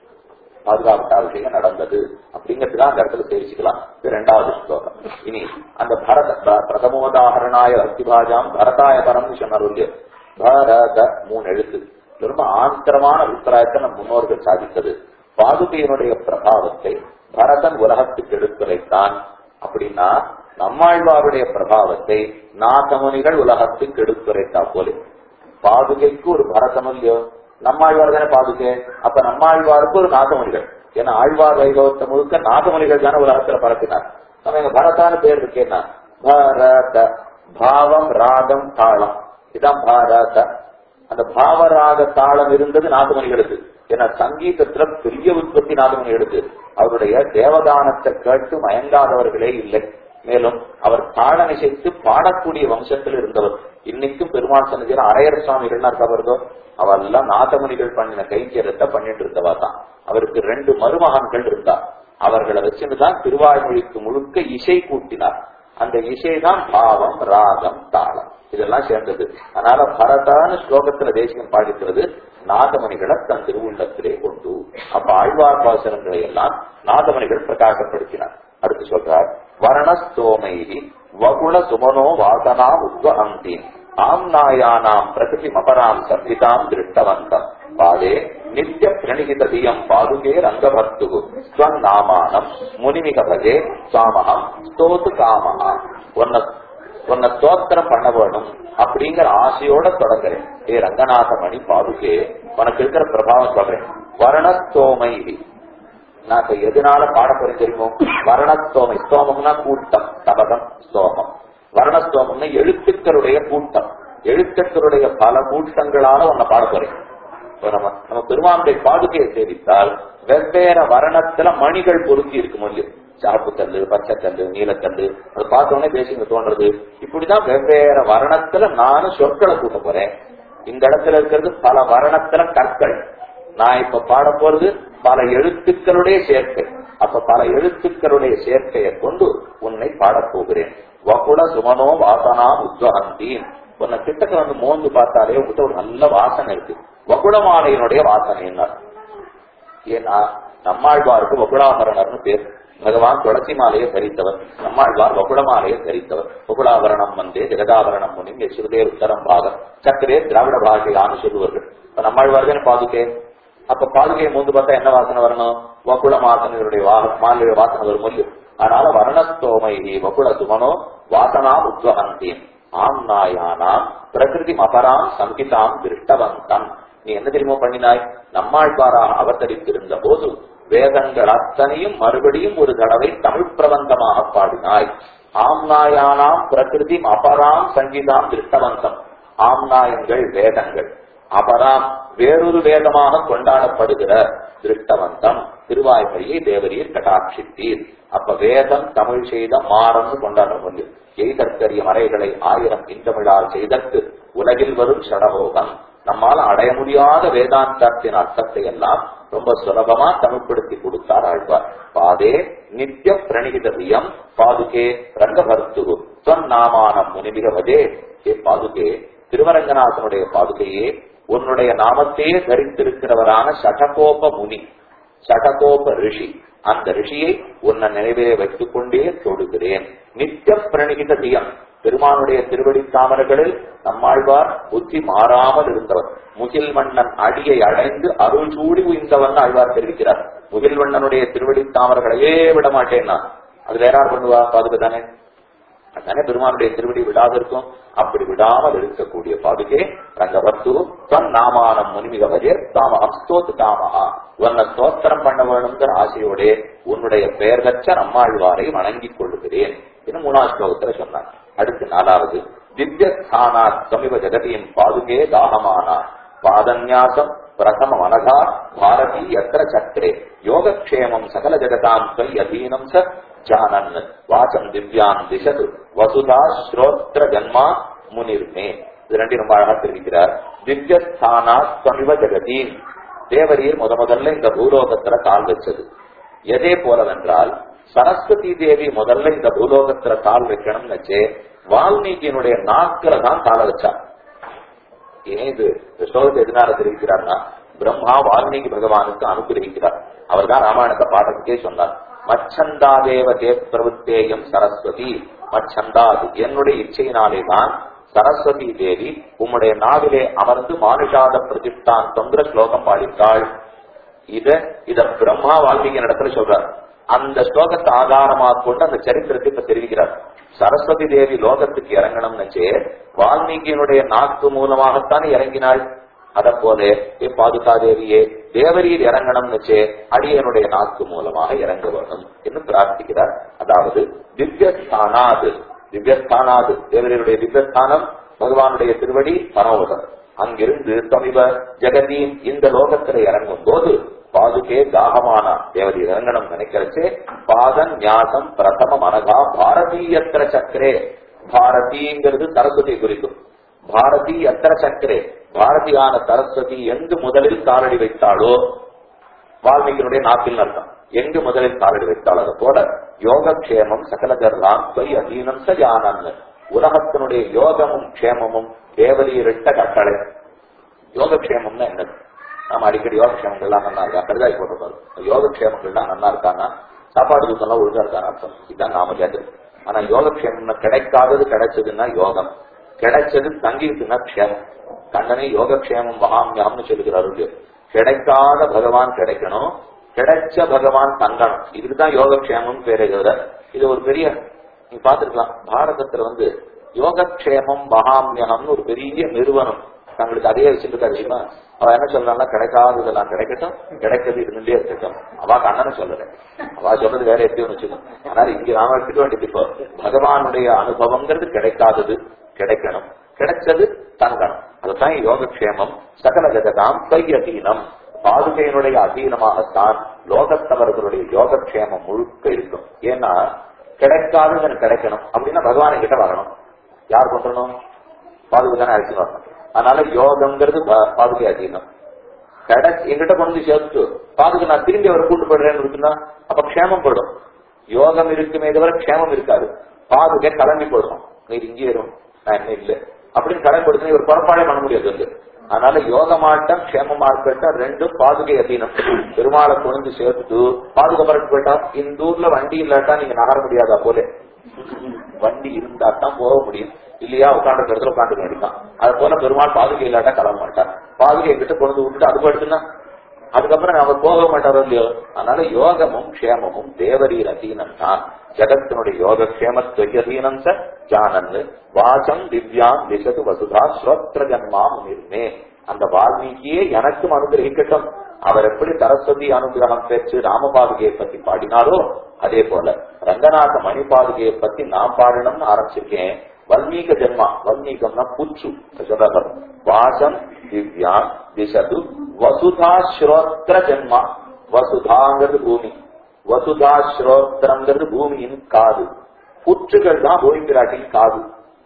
பாதுகாப்பு விஷயம் நடந்தது அப்படிங்கிறதுக்காக அந்த இடத்துல தெரிவிச்சுக்கலாம் இது ரெண்டாவது ஸ்லோகம் இனி அந்த பரத ப- பிரதமோதாகரணாய அஸ்திபாஜாம் பரதாய பரம்னு சொன்னார் இல்லையோ பரத மூணு எழுத்து இது ரொம்ப ஆந்திரமான அபிப்பிராயத்தை நம் முன்னோர்கள் சாதித்தது பாதுகையினுடைய பிரபாவத்தை பரதன் உலகத்துக்கு எடுத்துரைத்தான் அப்படின்னா நம்மாழ்வாருடைய பிரபாவத்தை நாகமுனிகள் உலகத்துக்கு எடுத்துரைத்தா போலே பாதுகைக்கு ஒரு பரதம் இல்லையோ நம்மாழ்வார் தானே பாதுகை அப்ப நம்மாழ்வாருக்கு ஒரு நாகமணிகள் ஏன்னா ஆழ்வார் வைபவத்தை முழுக்க நாகமணிகள் தானே உலகத்துல பரப்பினார் நம்ம எங்க பரதான பேர் இருக்கேன்னா பரத பாவம் ராகம் தாளம் இதான் பாரத அந்த பாவராக தாளம் இருந்தது நாகமணிகளுக்கு ஏன்னா சங்கீதத்துல பெரிய உற்பத்தி நாகமணிகளுக்கு அவருடைய தேவதானத்தை கேட்டு மயங்காதவர்களே இல்லை மேலும் அவர் தாள நிசைத்து பாடக்கூடிய வம்சத்தில் இருந்தவர் இன்னைக்கும் பெருமாள் சன்னதியில் அரையர் சுவாமிகள்னா இருக்கா பாருங்க அவெல்லாம் நாதமணிகள் பண்ணின கைங்கரத்தை பண்ணிட்டு இருந்தவா தான் அவருக்கு ரெண்டு மருமகன்கள் இருந்தார் அவர்களை வச்சுதான் திருவாய்மொழிக்கு முழுக்க இசை கூட்டினார் அந்த இசை தான் பாவம் ராகம் தாளம் இதெல்லாம் சேர்ந்தது அதனால பரதான ஸ்லோகத்துல தேசியம் பாடிக்கிறது நாதமணிகளை தன் திருவுள்ளத்திலே கொண்டு அப்ப ஆழ்வார் பாசனங்களை எல்லாம் நாதமணிகள் பிரகாசப்படுத்தினார் அடுத்து சொல்றார் வரணஸ்தோமைகி வகுள சுமனோ வாசனா உத்வஹந்தி ஆம்நாயானாம் பிரகிருதி மபராம் சந்திதாம் திருஷ்டவந்தம் பாதே நித்ய பிரணிகிததியம் பாதுகே ரங்கபர்த்து ஸ்வன் நாமானம் முனிமிக பஜே சாமகம் ஸ்தோத்து காமஹா உன்னை உன்னை ஸ்தோத்திரம் பண்ண வேணும் அப்படிங்கிற ஆசையோட தொடங்குறேன் ஏ ரங்கநாதமணி பாதுகே உனக்கு இருக்கிற பிரபாவம் சொல்றேன் வரணஸ்தோமை நான் இப்ப எதனால பாட போறேன் தெரியுமோ வர்ணஸ்தோமை ஸ்தோமம்னா கூட்டம் தபகம் ஸ்தோமம் வர்ணஸ்தோமம்னா எழுத்துக்களுடைய கூட்டம் எழுத்துக்களுடைய பல கூட்டங்களால உன்னை பாட போறேன் இப்ப நம்ம நம்ம பெருமானுடைய பாதுகையை சேவித்தால் வெவ்வேறு வர்ணத்துல மணிகள் பொருத்தி இருக்கு முடியும் சாப்பு கல்லு பச்சை கல்லு நீலக்கல்லு அது பார்த்தோன்னே பேசிங்க தோன்றது இப்படிதான் வெவ்வேறு வர்ணத்துல நானும் சொற்களை கூட்ட போறேன் இந்த இடத்துல இருக்கிறது பல வர்ணத்துல கற்கள் நான் இப்ப பாட போறது பல எழுத்துக்களுடைய சேர்க்கை அப்ப பல எழுத்துக்களுடைய சேர்க்கையை கொண்டு உன்னை பாடப் போகிறேன் வகுல சுமனோ வாசனா உத்வகந்தி உன்னை கிட்டக்க வந்து மோந்து பார்த்தாலே உங்ககிட்ட ஒரு நல்ல வாசனை இருக்கு வகுளமாலையினுடைய வாசனை என்ன ஏன்னா நம்மாழ்வாருக்கு வகுளாபரணர்னு பேர் பகவான் துளசி மாலையை தரித்தவர் நம்மாழ்வார் வகுளமாலையை தரித்தவர் வகுளாபரணம் வந்தே ஜெகதாபரணம் முனிம் யசுதே உத்தரம் பாகம் சக்கரே திராவிட பாஷையான்னு சொல்லுவார்கள் இப்ப நம்மாழ்வார் தானே பாதுகே அப்ப பாதுகையை மூந்து பார்த்தா என்ன வாசனை வரணும் வகுள வாசனைகளுடைய மாலைய வாசனை வரும் முடியும் அதனால வர்ணஸ்தோமை வகுள சுமனோ வாசனா உத்வகந்தி ஆம் நாயானாம் பிரகிருதி மபராம் சங்கிதாம் திருஷ்டவந்தம் நீ என்ன தெரியுமோ பண்ணினாய் நம்மாழ்வாராக அவதரித்திருந்த போது வேதங்கள் அத்தனையும் மறுபடியும் ஒரு தடவை தமிழ் பிரபந்தமாக பாடினாய் ஆம்நாயானாம் பிரகிருதி அபராம் சங்கீதாம் திருஷ்டவந்தம் ஆம்நாயங்கள் வேதங்கள் அபராம் வேறொரு வேதமாக கொண்டாடப்படுகிற திருஷ்டவந்தம் திருவாய்மொழியை தேவரீர் கட்டாட்சித்தீர் அப்ப வேதம் தமிழ் செய்த மாறன்னு கொண்டாட முடியும் எய்தற்கரிய மறைகளை ஆயிரம் இந்தமிழால் செய்தற்கு உலகில் வரும் சடகோகம் நம்மால் அடைய முடியாத வேதாந்தத்தின் அர்த்தத்தை எல்லாம் ரொம்ப சுலபமா தமிழ்படுத்தி கொடுத்தார் ஆழ்வார் பாதே நித்திய பிரணிகிதவியம் பாதுகே ரங்கபர்த்து நாமானம் முனிமிகவதே ஏ பாதுகே திருவரங்கநாதனுடைய பாதுகையே உன்னுடைய நாமத்தையே தரித்திருக்கிறவரான சடகோப முனி சடகோப ரிஷி அந்த ரிஷியை உன்னை நினைவிலே வைத்துக் கொண்டே தொடுகிறேன் நித்திய பிரணிகித தியம் பெருமானுடைய திருவடி தாமரைகளில் நம்மாழ்வார் புத்தி மாறாமல் இருந்தவர் முகில் மன்னன் அடியை அடைந்து அருள் சூடி உய்ந்தவன் ஆழ்வார் தெரிவிக்கிறார் முகில் மன்னனுடைய திருவடி தாமரைகளையே விட மாட்டேன் நான் அது வேற யார் பண்ணுவா பாதுகை தானே அதானே பெருமானுடைய திருவடி விடாது இருக்கும் அப்படி விடாமல் இருக்கக்கூடிய பாதுகே ரங்கவத்து தன் நாமானம் முனிமிகவதே தாம அஸ்தோத்து தாமஹா உன்னை ஸ்தோத்திரம் பண்ண வேணுங்கிற ஆசையோடே உன்னுடைய பெயர் கற்ற நம்மாழ்வாரை வணங்கிக் கொள்ளுகிறேன் என்று மூணாவது ஸ்லோகத்துல சொன்னார் அடுத்து நாலாவது திவ்ய ஸ்தானாத் சமிவ ஜெகதியின் பாதுகே தாகமானா பாதன்யாசம் பிரதம மனதா பாரதி எத்திர சக்கரே யோகக்ஷேமம் சகல ஜெகதாம் ஸ்வை அதீனம் ச ஜானன் வாசம் திவ்யான் திசது வசுதா ஸ்ரோத்ர ஜன்மா முனிர்மே இது ரெண்டையும் ரொம்ப அழகா தெரிவிக்கிறார் திவ்யஸ்தானா சமிவ ஜெகதீன் தேவரீர் முத முதல்ல இந்த பூலோகத்துல கால் வச்சது எதே போலவென்றால் சரஸ்வதி தேவி முதல்ல இந்த பூலோகத்துல கால் வைக்கணும்னு வச்சு வால்மீகியினுடைய நாக்கில தான் கால வச்சா ஏன் இது இந்த ஸ்லோகத்தை எதனால தெரிவிக்கிறார்னா பிரம்மா வால்மீகி பகவானுக்கு அனுகிரகிக்கிறார் அவர் தான் ராமாயணத்தை பாடத்துக்கே சொன்னார் மச்சந்தாதேவ தே பிரபுத்தேயம் சரஸ்வதி மச்சந்தாது என்னுடைய இச்சையினாலே தான் சரஸ்வதி தேவி உம்முடைய நாவிலே அமர்ந்து மானுஷாத பிரதிஷ்டாந்தங்கிற ஸ்லோகம் பாடித்தாள் இத இத பிரம்மா வால்மீகி இடத்துல சொல்றார் அந்த ஸ்லோகத்தை ஆதாரமாக கொண்டு அந்த சரித்திரத்தை இப்ப தெரிவிக்கிறார் சரஸ்வதி தேவி லோகத்துக்கு இறங்கணும்னுச்சு வால்மீகியினுடைய நாக்கு மூலமாகத்தான் இறங்கினாள் அத போல ஏ பாதுகா தேவியே தேவரீர் இறங்கணும்னுச்சு அடியனுடைய நாக்கு மூலமாக இறங்க வேணும் என்று பிரார்த்திக்கிறார் அதாவது திவ்யஸ்தானாது திவ்யஸ்தானாது தேவரீருடைய திவ்யஸ்தானம் பகவானுடைய திருவடி பரமபதம் அங்கிருந்து சமீப ஜெகதீன் இந்த லோகத்துல இறங்கும் போது பாதுகே தாகமானா தேவதி இறங்கணும் நினைக்கிறச்சே பாதம் ஞாசம் பிரதம மனகா பாரதீயத்திர சக்கரே பாரதிங்கிறது சரஸ்வதி குறிக்கும் பாரதி அத்திர சக்கரே பாரதியான சரஸ்வதி எங்கு முதலில் காலடி வைத்தாளோ வால்மீகியினுடைய நாட்டில் அர்த்தம் எங்கு முதலில் காலடி வைத்தாள் அது போல யோகக்ஷேமம் சகலஜர்லாம் தொய் அதீனம் சயானன் உலகத்தினுடைய யோகமும் க்ஷேமமும் தேவலியிட்ட கட்டளை யோகக்ஷேமம்னா என்னது நம்ம அடிக்கடி யோகக்ஷேமங்கள்லாம் நல்லா இருக்கா கருதாய் போட்டிருப்பாரு யோகக்ஷேமங்கள்லாம் நல்லா இருக்காங்க சாப்பாடு தூக்கம்லாம் ஒழுங்கா இருக்கான்னு அர்த்தம் இதுதான் நாம கேட்டது ஆனா யோகக்ஷேமம் கிடைக்காதது கிடைச்சதுன்னா யோகம் கிடைச்சது தங்கிருக்குன்னா க்ஷேமம் கண்ணனே யோகக்ஷேமம் மகாமியாம்னு சொல்லுகிறார் கிடைக்காத பகவான் கிடைக்கணும் கிடைச்ச பகவான் தங்கணும் இதுக்குதான் யோகக்ஷேமம் பேரே தவிர இது ஒரு பெரிய நீங்க பாத்துருக்கலாம் பாரதத்துல வந்து யோகக்ஷேமம் மகாமியகம்னு ஒரு பெரிய நிறுவனம் தங்களுக்கு அதையே வச்சிருக்காரு தெரியுமா அவ என்ன சொல்றான்னா கிடைக்காததெல்லாம் கிடைக்கட்டும் கிடைக்கிறது இருந்துட்டே இருக்கட்டும் அவ கண்ணனை சொல்லல அவ சொல்றது வேற எப்படியும் வச்சுக்கணும் அதனால இங்க நாம எடுத்துக்க வேண்டியது இப்போ பகவானுடைய அனுபவங்கிறது கிடைக்காதது கிடைக்கணும் கிடைச்சது தங்கணும் அதுதான் யோகக்ஷேமம் சகல ஜகதாம் கையதீனம் பாதுகையினுடைய அதீனமாகத்தான் லோகத்தவர்களுடைய யோகக்ஷேமம் முழுக்க இருக்கும் ஏன்னா கிடைக்காதது எனக்கு கிடைக்கணும் அப்படின்னா பகவான் கிட்ட வரணும் யார் கொண்டணும் பாதுகை தானே அழைச்சு வரணும் அதனால யோகம்ங்கிறது பா- பாதுகை அதீனம் கிடை எங்கிட்ட கொண்டு வந்து சேர்த்து பாதுகை நான் திரும்பி அவர் கூட்டு போடுறேன்னு இருக்குன்னா அப்ப க்ஷேமம் போயிடும் யோகம் இருக்குமே தவிர க்ஷேமம் இருக்காது பாதுகை கிளம்பி போயிடும் நீர் இங்கே வரும் நான் என்ன இல்லை அப்படின்னு கடன் கொடுத்து இவர் புறப்பாடே பண்ண முடியாது வந்து அதனால யோகமாட்டம் க்ஷேமமாட்டம் ரெண்டும் பாதுகை அதீனம் பெருமாளை கொண்டு சேர்த்துட்டு பாதுகை பரட்டு போயிட்டா இந்த ஊர்ல வண்டி இல்லாட்டா நீங்க நகர முடியாதா போல வண்டி இருந்தா தான் போக முடியும் இல்லையா உட்காந்து இடத்துல உட்காந்து வேண்டிதான் அது போல பெருமாள் பாதுகை இல்லாட்டா கிளம்ப மாட்டார் பாதுகை கிட்ட கொண்டு விட்டுட்டு அது படுத்துனா அதுக்கப்புறம் அவர் போக மாட்டாரோ இல்லையோ அதனால யோகமும் க்ஷேமமும் தேவரீர் அதீனம் தான் ஜகத்தினுடைய யோகக்ஷேமத்வயதீனம் ச ஜானன் வாசம் திவ்யாம் திசது வசுதா ஸ்ரோத்ர ஜன்மா முனிர்மே அந்த வால்மீகியே எனக்கும் அனுகிரகிக்கட்டும் அவர் எப்படி சரஸ்வதி அனுகிரகம் பெற்று ராமபாதுகையை பத்தி பாடினாரோ அதே போல ரங்கநாத மணிபாதுகையை பத்தி நான் பாடணும்னு ஆரம்பிச்சிருக்கேன் வல்மீக ஜென்மா வல்மீகம்னா புச்சு சொல்றாங்க வாசம் திவ்யா திசது வசுதா ஸ்ரோத்ர ஜென்மா வசுதாங்கிறது பூமி வசுதா ஸ்ரோத்திரங்கிறது பூமியின் காது புற்றுகள் தான் பூமி பிராட்டியின் காது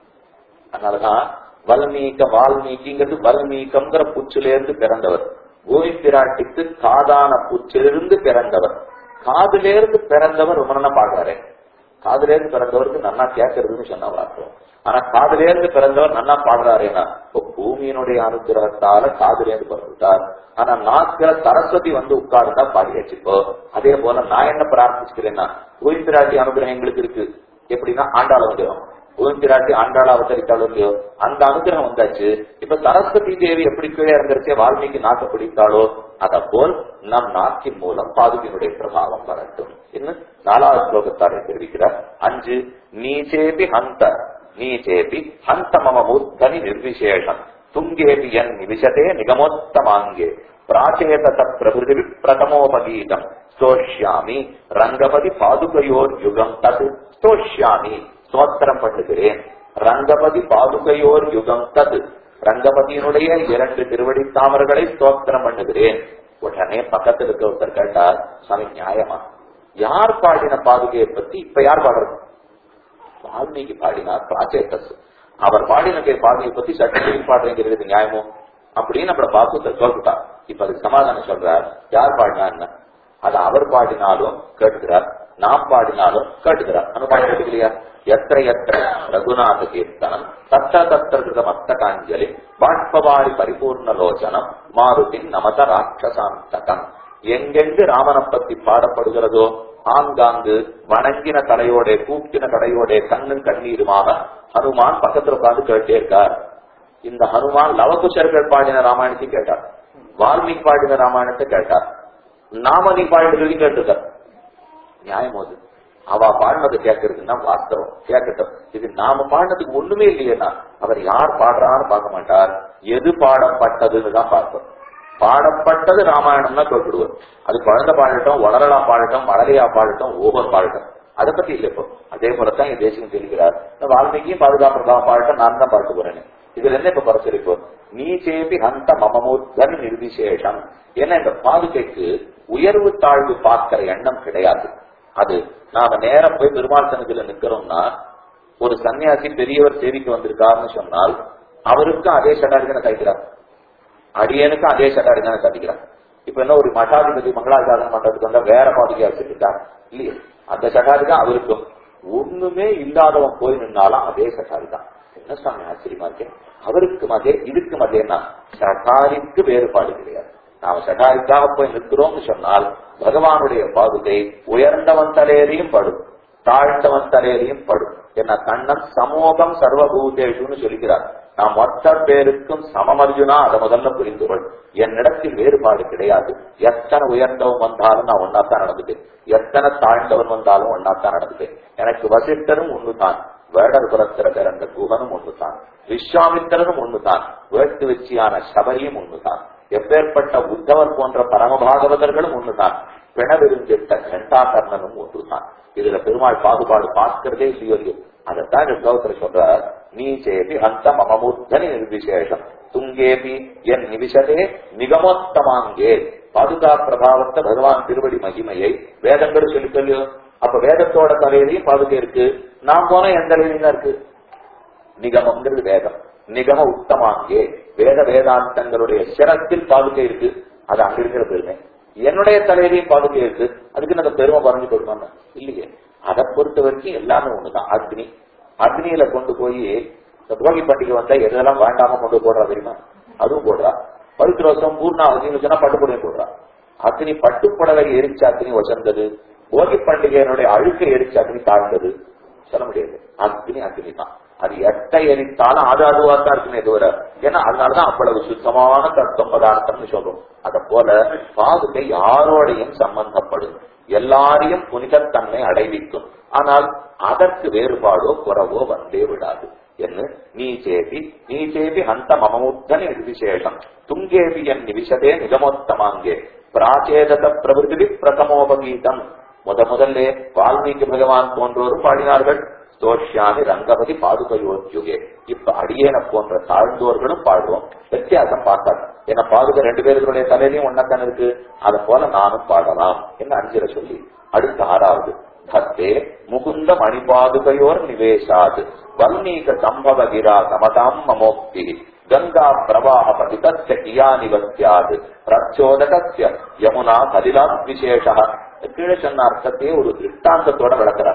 அதனாலதான் வல்மீக வால்மீகிங்கிறது வல்மீகம்ங்கிற புற்றிலிருந்து பிறந்தவர் பூமி பிராட்டிக்கு காதான புற்றிலிருந்து பிறந்தவர் காதிலிருந்து பிறந்தவர் ரொம்ப நல்லா பாடுறாரு காதிலிருந்து பிறந்தவருக்கு நல்லா கேட்கறதுன்னு சொன்னவர் அர்த்தம் ஆனா காதிலிருந்து பிறந்தவர் நல்லா பாடுறாருன்னா இப்போ பூமியினுடைய அனுகிரகத்தால காதிலிருந்து பிறந்துட்டார் ஆனா நாட்கள சரஸ்வதி வந்து உட்கார்ந்தா பாடி வச்சுக்கோ அதே போல நான் என்ன பிரார்த்திச்சுக்கிறேன்னா பூமி பிராட்டி அனுகிரகம் எங்களுக்கு இருக்கு எப்படின்னா ஆண்டாள வந்துடும் பூமிராட்டி ஆண்டாள அவதரித்தாலும் இல்லையோ அந்த அனுகிரகம் வந்தாச்சு இப்ப சரஸ்வதி தேவி எப்படி கீழே இருந்துருச்சே வால்மீகி நாக்க பிடித்தாளோ அத போல் நம் நாக்கின் மூலம் பாதுகையினுடைய பிரபாவம் வரட்டும் இன்னும் நாலாவது ஸ்லோகத்தாரை தெரிவிக்கிறார் அஞ்சு நீச்சேபி ஹந்த நீச்சேபி ஹந்த மம மூர்த்தனி நிர்விசேஷம் துங்கேபி என் நிவிசதே நிகமோத்தமாங்கே பிராச்சேதச பிரபிருதி பிரதமோபகீதம் ஸ்தோஷ்யாமி ரங்கபதி பாதுகையோர் யுகம் தது ஸ்தோஷ்யாமி ஸ்தோத்திரம் பண்ணுகிறேன் ரங்கபதி பாதுகையோர் யுகம் தது ரங்கபதியினுடைய இரண்டு திருவடி தாமர்களை ஸ்தோத்திரம் பண்ணுகிறேன் உடனே பக்கத்தில் இருக்க ஒருத்தர் கேட்டார் சுவாமி நியாயமா யார் பாடின பாதுகையை பத்தி இப்ப யார் பாடுறது வால்மீகி பாடினார் பிராச்சேதஸ் அவர் பாடின பாதுகையை பத்தி சட்டத்தில் பாடுறீங்கிறது நியாயமோ அப்படின்னு நம்மள பார்த்து சொல்லிட்டார் இப்ப அதுக்கு சமாதானம் சொல்றார் யார் பாடினா என்ன அது அவர் பாடினாலும் கேட்டுக்கிறார் நாம் பாடினாலும் கேட்டுக்கிறார் அனுபாடம் கேட்டுக்கலையா எத்த எத்த ரகுநாத கீர்த்தனம் தத்த தத்த கிருத மஸ்தகாஞ்சலி பாஷ்பவாரி பரிபூர்ண லோச்சனம் மாருதின் நமத ராட்சசாந்தகம் எங்கெங்கு ராமனை பத்தி பாடப்படுகிறதோ ஆங்காங்கு வணங்கின தலையோட கூப்பின கடையோட கண்ணும் கண்ணீருமாக ஹனுமான் பக்கத்துல உட்கார்ந்து கேட்டே இருக்கார் இந்த ஹனுமான் லவகுஷர்கள் பாடின ராமாயணத்தை கேட்டார் வால்மீகி பாடின ராமாயணத்தை கேட்டார் நாமதி பாடினதையும் கேட்டிருக்கார் நியாயம் அது அவ பாடினது கேட்கறதுன்னா வாஸ்தவம் கேட்கட்டும் இது நாம பாடினதுக்கு ஒண்ணுமே இல்லையேனா அவர் யார் பாடுறான்னு பார்க்க மாட்டார் எது பாடப்பட்டதுன்னு தான் பார்ப்போம் பாடப்பட்டது ராமாயணம்னா கேட்டுடுவார் அது குழந்தை பாடட்டும் வளரலா பாடட்டும் மலரையா பாடட்டும் ஓவர் பாடட்டும் அதை பத்தி இல்லை இப்போ அதே போலத்தான் என் தேசியம் தெரிகிறார் வால்மீகியும் பாதுகாப்பு பாடட்டும் நான் தான் பாட்டு போறேன் இதுல என்ன இப்ப குறைச்சிருப்போம் நீ சேபி ஹந்த மமமூர்த்தன் நிர்விசேஷம் ஏன்னா இந்த பாதுகைக்கு உயர்வு தாழ்வு பார்க்கிற எண்ணம் கிடையாது அது நாம நேரம் போய் பெருமாள் சன்னதியில நிக்கிறோம்னா ஒரு சன்னியாசி பெரியவர் சேவிக்கு வந்திருக்காருன்னு சொன்னால் அவருக்கும் அதே சட்டாரி தானே தைக்கிறார் அடியனுக்கும் அதே சட்டாரி தானே கட்டிக்கிறார் இப்ப என்ன ஒரு மட்டாதிபதி மங்களாச்சாரம் பண்றதுக்கு வந்தா வேற பாதுகா வச்சிருக்கார் இல்லையே அந்த சட்டாரி தான் அவருக்கும் ஒண்ணுமே இல்லாதவன் போய் நின்னாலும் அதே சட்டாரி தான் என்ன சுவாமி ஆச்சரியமா இருக்கேன் அவருக்கும் அதே இதுக்கும் அதேனா சட்டாரிக்கு வேறுபாடு கிடையாது நாம சட்டாரிக்காக போய் நிற்கிறோம்னு சொன்னால் பகவானுடைய பாதுகை உயர்ந்தவன் தலையிலையும் படும் தாழ்ந்தவன் தலையிலையும் படும் என்ன கண்ணன் சமூகம் சர்வபூதேஷுன்னு சொல்கிறார் நாம் மொத்த பேருக்கும் சமமர்ஜுனா அதை முதல்ல புரிந்து கொள் என்னிடத்தில் வேறுபாடு கிடையாது எத்தனை உயர்ந்தவன் வந்தாலும் நான் ஒன்னாத்தான் நடந்துட்டேன் எத்தனை தாழ்ந்தவன் வந்தாலும் ஒன்னாத்தான் நடந்துட்டேன் எனக்கு வசிஷ்டரும் ஒண்ணுதான் வேடர் குலத்திர பிறந்த குகனும் ஒண்ணுதான் விஸ்வாமித்திரனும் ஒண்ணுதான் வேட்டு வெச்சியான சபரியும் ஒண்ணுதான் எப்பேற்பட்ட உத்தவர் போன்ற பரமபாகவதர்களும் ஒண்ணுதான் பிணவிருந்திட்ட கண்டாகர்ணனும் ஒன்றுதான் இதுல பெருமாள் பாகுபாடு பார்க்கிறதே இல்லையோ இல்லையோ அதைத்தான் இந்த ஸ்லோகத்துல சொல்றார் நீ சேபி அந்த மமமூர்த்தனி நிர்விசேஷம் துங்கேபி என் நிவிஷதே நிகமோத்தமாங்கே பாதுகா பிரபாவத்தை பகவான் திருவடி மகிமையை வேதங்கள் சொல்லி சொல்லியோ அப்ப வேதத்தோட தலையிலையும் பாதுகை இருக்கு நான் போன எந்த தலையிலையும் தான் இருக்கு நிகமங்கிறது வேதம் நிகம உத்தமாங்கே வேத வேதாந்தங்களுடைய சிரத்தில் பாதுகை இருக்கு அது அங்க இருக்கிற பெருமை என்னுடைய தலையிலையும் பாதுகை இருக்கு அதுக்கு நம்ம பெருமை பறஞ்சு கொடுக்கணும் இல்லையே அதை பொறுத்த வரைக்கும் எல்லாமே ஒண்ணுதான் அக்னி அக்னியில கொண்டு போய் இந்த போகி பண்டிகை வந்தா எதெல்லாம் வேண்டாம கொண்டு போடுறா தெரியுமா அதுவும் போடுறா பவித்ரோசம் பூர்ணா அக்னின்னு சொன்னா பட்டுப்புடவை போடுறா அக்னி பட்டுப்புடவை எரிச்ச அக்னி வசந்தது போகி பண்டிகையினுடைய அழுக்கை எரிச்ச அக்னி தாழ்ந்தது சொல்ல முடியாது அக்னி அக்னி தான் அது எட்ட எரித்தாலும் அது அதுவா தான் இருக்குமே தவிர ஏன்னா அதனாலதான் அவ்வளவு சுத்தமான தத்துவம் பதார்த்தம்னு சொல்றோம் அத போல பாதுகை யாரோடையும் சம்பந்தப்படும் எல்லாரையும் புனிதத்தன்மை அடைவிக்கும் ஆனால் அதற்கு வேறுபாடோ குறவோ வந்தே விடாது என்று நீச்சேபி நீச்சேபி ஹந்த மமமுத்தனி விசேஷம் துங்கேபி என் நிவிஷதே நிகமோத்தமாங்கே பிராச்சேதத பிரபுதி பிரதமோபகீதம் முத முதல்ல வால்மீகி பகவான் போன்றோரும் பாடினார்கள் ஸ்தோஷ்யாமி ரங்கபதி பாதுகையோத்யுகே இப்ப அடியேன போன்ற தாழ்ந்தோர்களும் பாடுவோம் வித்தியாசம் பார்த்தார் என்ன பாதுக ரெண்டு பேருடைய தலையிலையும் ஒன்னத்தான் இருக்கு அதை போல நானும் பாடலாம் என்று அஞ்சிர சொல்லி அடுத்த ஆறாவது தத்தே முகுந்த மணிபாதுகையோர் நிவேசாது வல்மீக சம்பவ கிரா சமதாம் மமோக்தி கங்கா பிரவாக பதிதஸ்ய கியானிவஸ்யாது பிரச்சோதகஸ்ய யமுனா கதிலாத் விசேஷ கீழே சொன்ன அர்த்தத்தையே ஒரு திருஷ்டாந்தத்தோட விளக்குறார்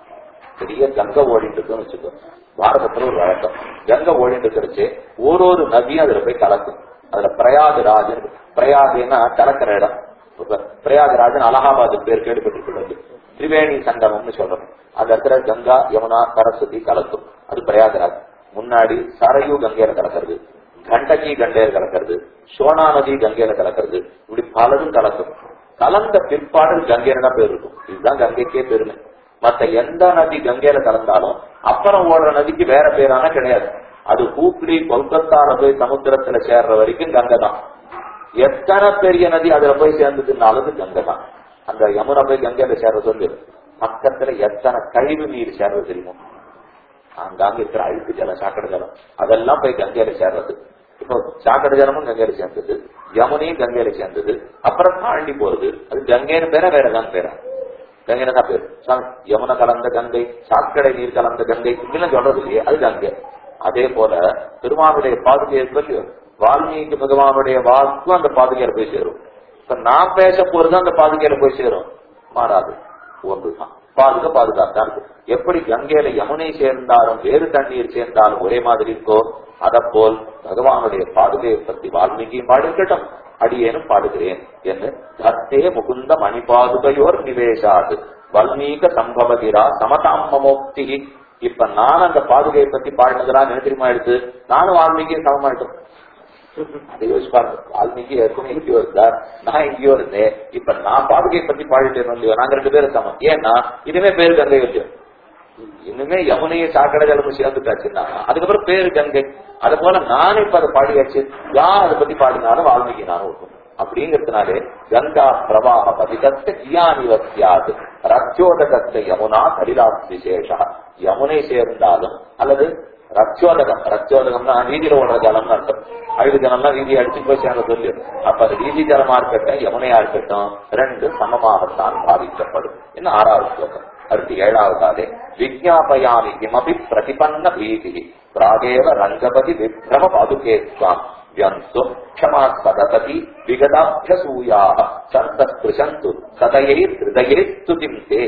பெரிய கங்கை ஓடிட்டு இருக்குன்னு வச்சுக்கோ பாரதத்துல ஒரு வழக்கம் கங்கை ஓடிட்டு இருக்கிறச்சு ஒரு ஒரு நதியும் அதுல போய் கலக்கும் அதுல பிரயாகராஜன் பிரயாகனா கலக்கிற இடம் இப்ப பிரயாகராஜன் அலகாபாத் பேர் கேள்விப்பட்டிருக்கிறது திரிவேணி சங்கமம்னு சொல்றோம் அந்த இடத்துல கங்கா யமுனா சரஸ்வதி கலக்கும் அது பிரயாகராஜ் முன்னாடி சரையு கங்கையில கலக்கிறது கண்டகி கங்கையில கலக்கிறது சோனா நதி கங்கையில கலக்கிறது இப்படி பலரும் கலக்கும் கலந்த பிற்பாடு கங்கையில தான் பேர் இருக்கும் இதுதான் கங்கைக்கே பெருமை மத்த எந்த நதி கங்கையில கலந்தாலும் அப்புறம் ஓடுற நதிக்கு வேற பேரான கிடையாது அது ஹூப்ளி கொல்கத்தால போய் சமுத்திரத்துல சேர்ற வரைக்கும் கங்கை தான் எத்தனை பெரிய நதி அதுல போய் சேர்ந்ததுனாலும் கங்கை தான் அந்த யமுனா போய் கங்கையில சேர்றது வந்து பக்கத்துல எத்தனை கழிவு நீர் சேர்றது தெரியுமோ அங்காங்க இருக்கிற அழுக்கு ஜலம் சாக்கடை ஜலம் அதெல்லாம் போய் கங்கையில சேர்றது இப்போ சாக்கடை ஜலமும் கங்கையில சேர்ந்தது யமுனையும் கங்கையில சேர்ந்தது அப்புறம் தாண்டி போறது அது கங்கைன்னு பேரா வேற தான் பேரா கங்கைன்னு தான் பேரு சாமி யமுனை கலந்த கங்கை சாக்கடை நீர் கலந்த கங்கை இப்படிலாம் சொல்றது இல்லையே அது கங்கை அதே போல பெருமானுடைய பாதுகையை சொல்லி வால்மீகி பகவானுடைய வாக்கும் அந்த பாதுகையில போய் சேரும் இப்ப நான் பேச போறது அந்த பாதுகையில போய் சேரும் மாறாது ஒன்றுதான் பாதுகா பாதுகாத்தான் இருக்கு எப்படி கங்கையில யமுனை சேர்ந்தாலும் வேறு தண்ணீர் சேர்ந்தாலும் ஒரே மாதிரி இருக்கோ அத போல் பகவானுடைய பாதுகையை பத்தி வால்மீகியும் பாடிருக்கட்டும் அடியேனும் பாடுகிறேன் என்று தத்தே முகுந்த மணிபாதுகையோர் நிவேசாது வல்மீக சம்பவகிரா சமதாம் மமோக்தி இப்ப நான் அந்த பாதுகையை பத்தி பாடினதெல்லாம் என்ன தெரியுமா எடுத்து நானும் வால்மீகியும் சமமாயிட்டோம் அதை யோசிப்பாரு வால்மீகி ஏற்கனவே எங்கேயோ இருந்தார் நான் எங்கேயோ இருந்தேன் இப்ப நான் பாதுகையை பத்தி பாடிட்டேன் இல்லையோ நாங்க ரெண்டு பேரும் சமம் ஏன்னா இனிமே பேரு கங்கை இல்லையோ இனிமே யமுனையை சாக்கடை ஜலமும் சேர்ந்துட்டாச்சுன்னா அதுக்கப்புறம் பேரு கங்கை அது போல நானும் இப்ப அதை பாடியாச்சு யார் அதை பத்தி பாடினாலும் வால்மீகி நானும் இருக்கும் அப்படிங்கிறதுனாலே கங்கா பிரவாக பதிகத்த கியானிவசியாது ரச்சோதகத்த யமுனா கலிலாத் விசேஷா யமுனை சேர்ந்தாலும் அல்லது ரச்சோதகம் ரச்சோதகம்னா வீதியில ஓடுற ஜலம்னு அர்த்தம் அழுகு ஜலம்னா வீதியை அடிச்சு போய் சேர்ந்த சொல்லு அப்ப அது வீதி ஜலமா இருக்கட்டும் யமுனையா இருக்கட்டும் ரெண்டு சமமாகத்தான் பாதிக்கப்படும் என்ன ஆறாவது ஸ்லோகம் அடுத்து ஏழாவதாலே விஜாபயாமி கிமபி பிரதிபன்ன பீதி பிராகேவ ரங்கபதி விப்ரம பாதுகே ஸ்வாம் வியந்து க்ஷமா சதபதி விகதாபியசூயாக சந்தஸ்பிருஷந்து சதையை ஹிருதயை ஸ்துதிம் தே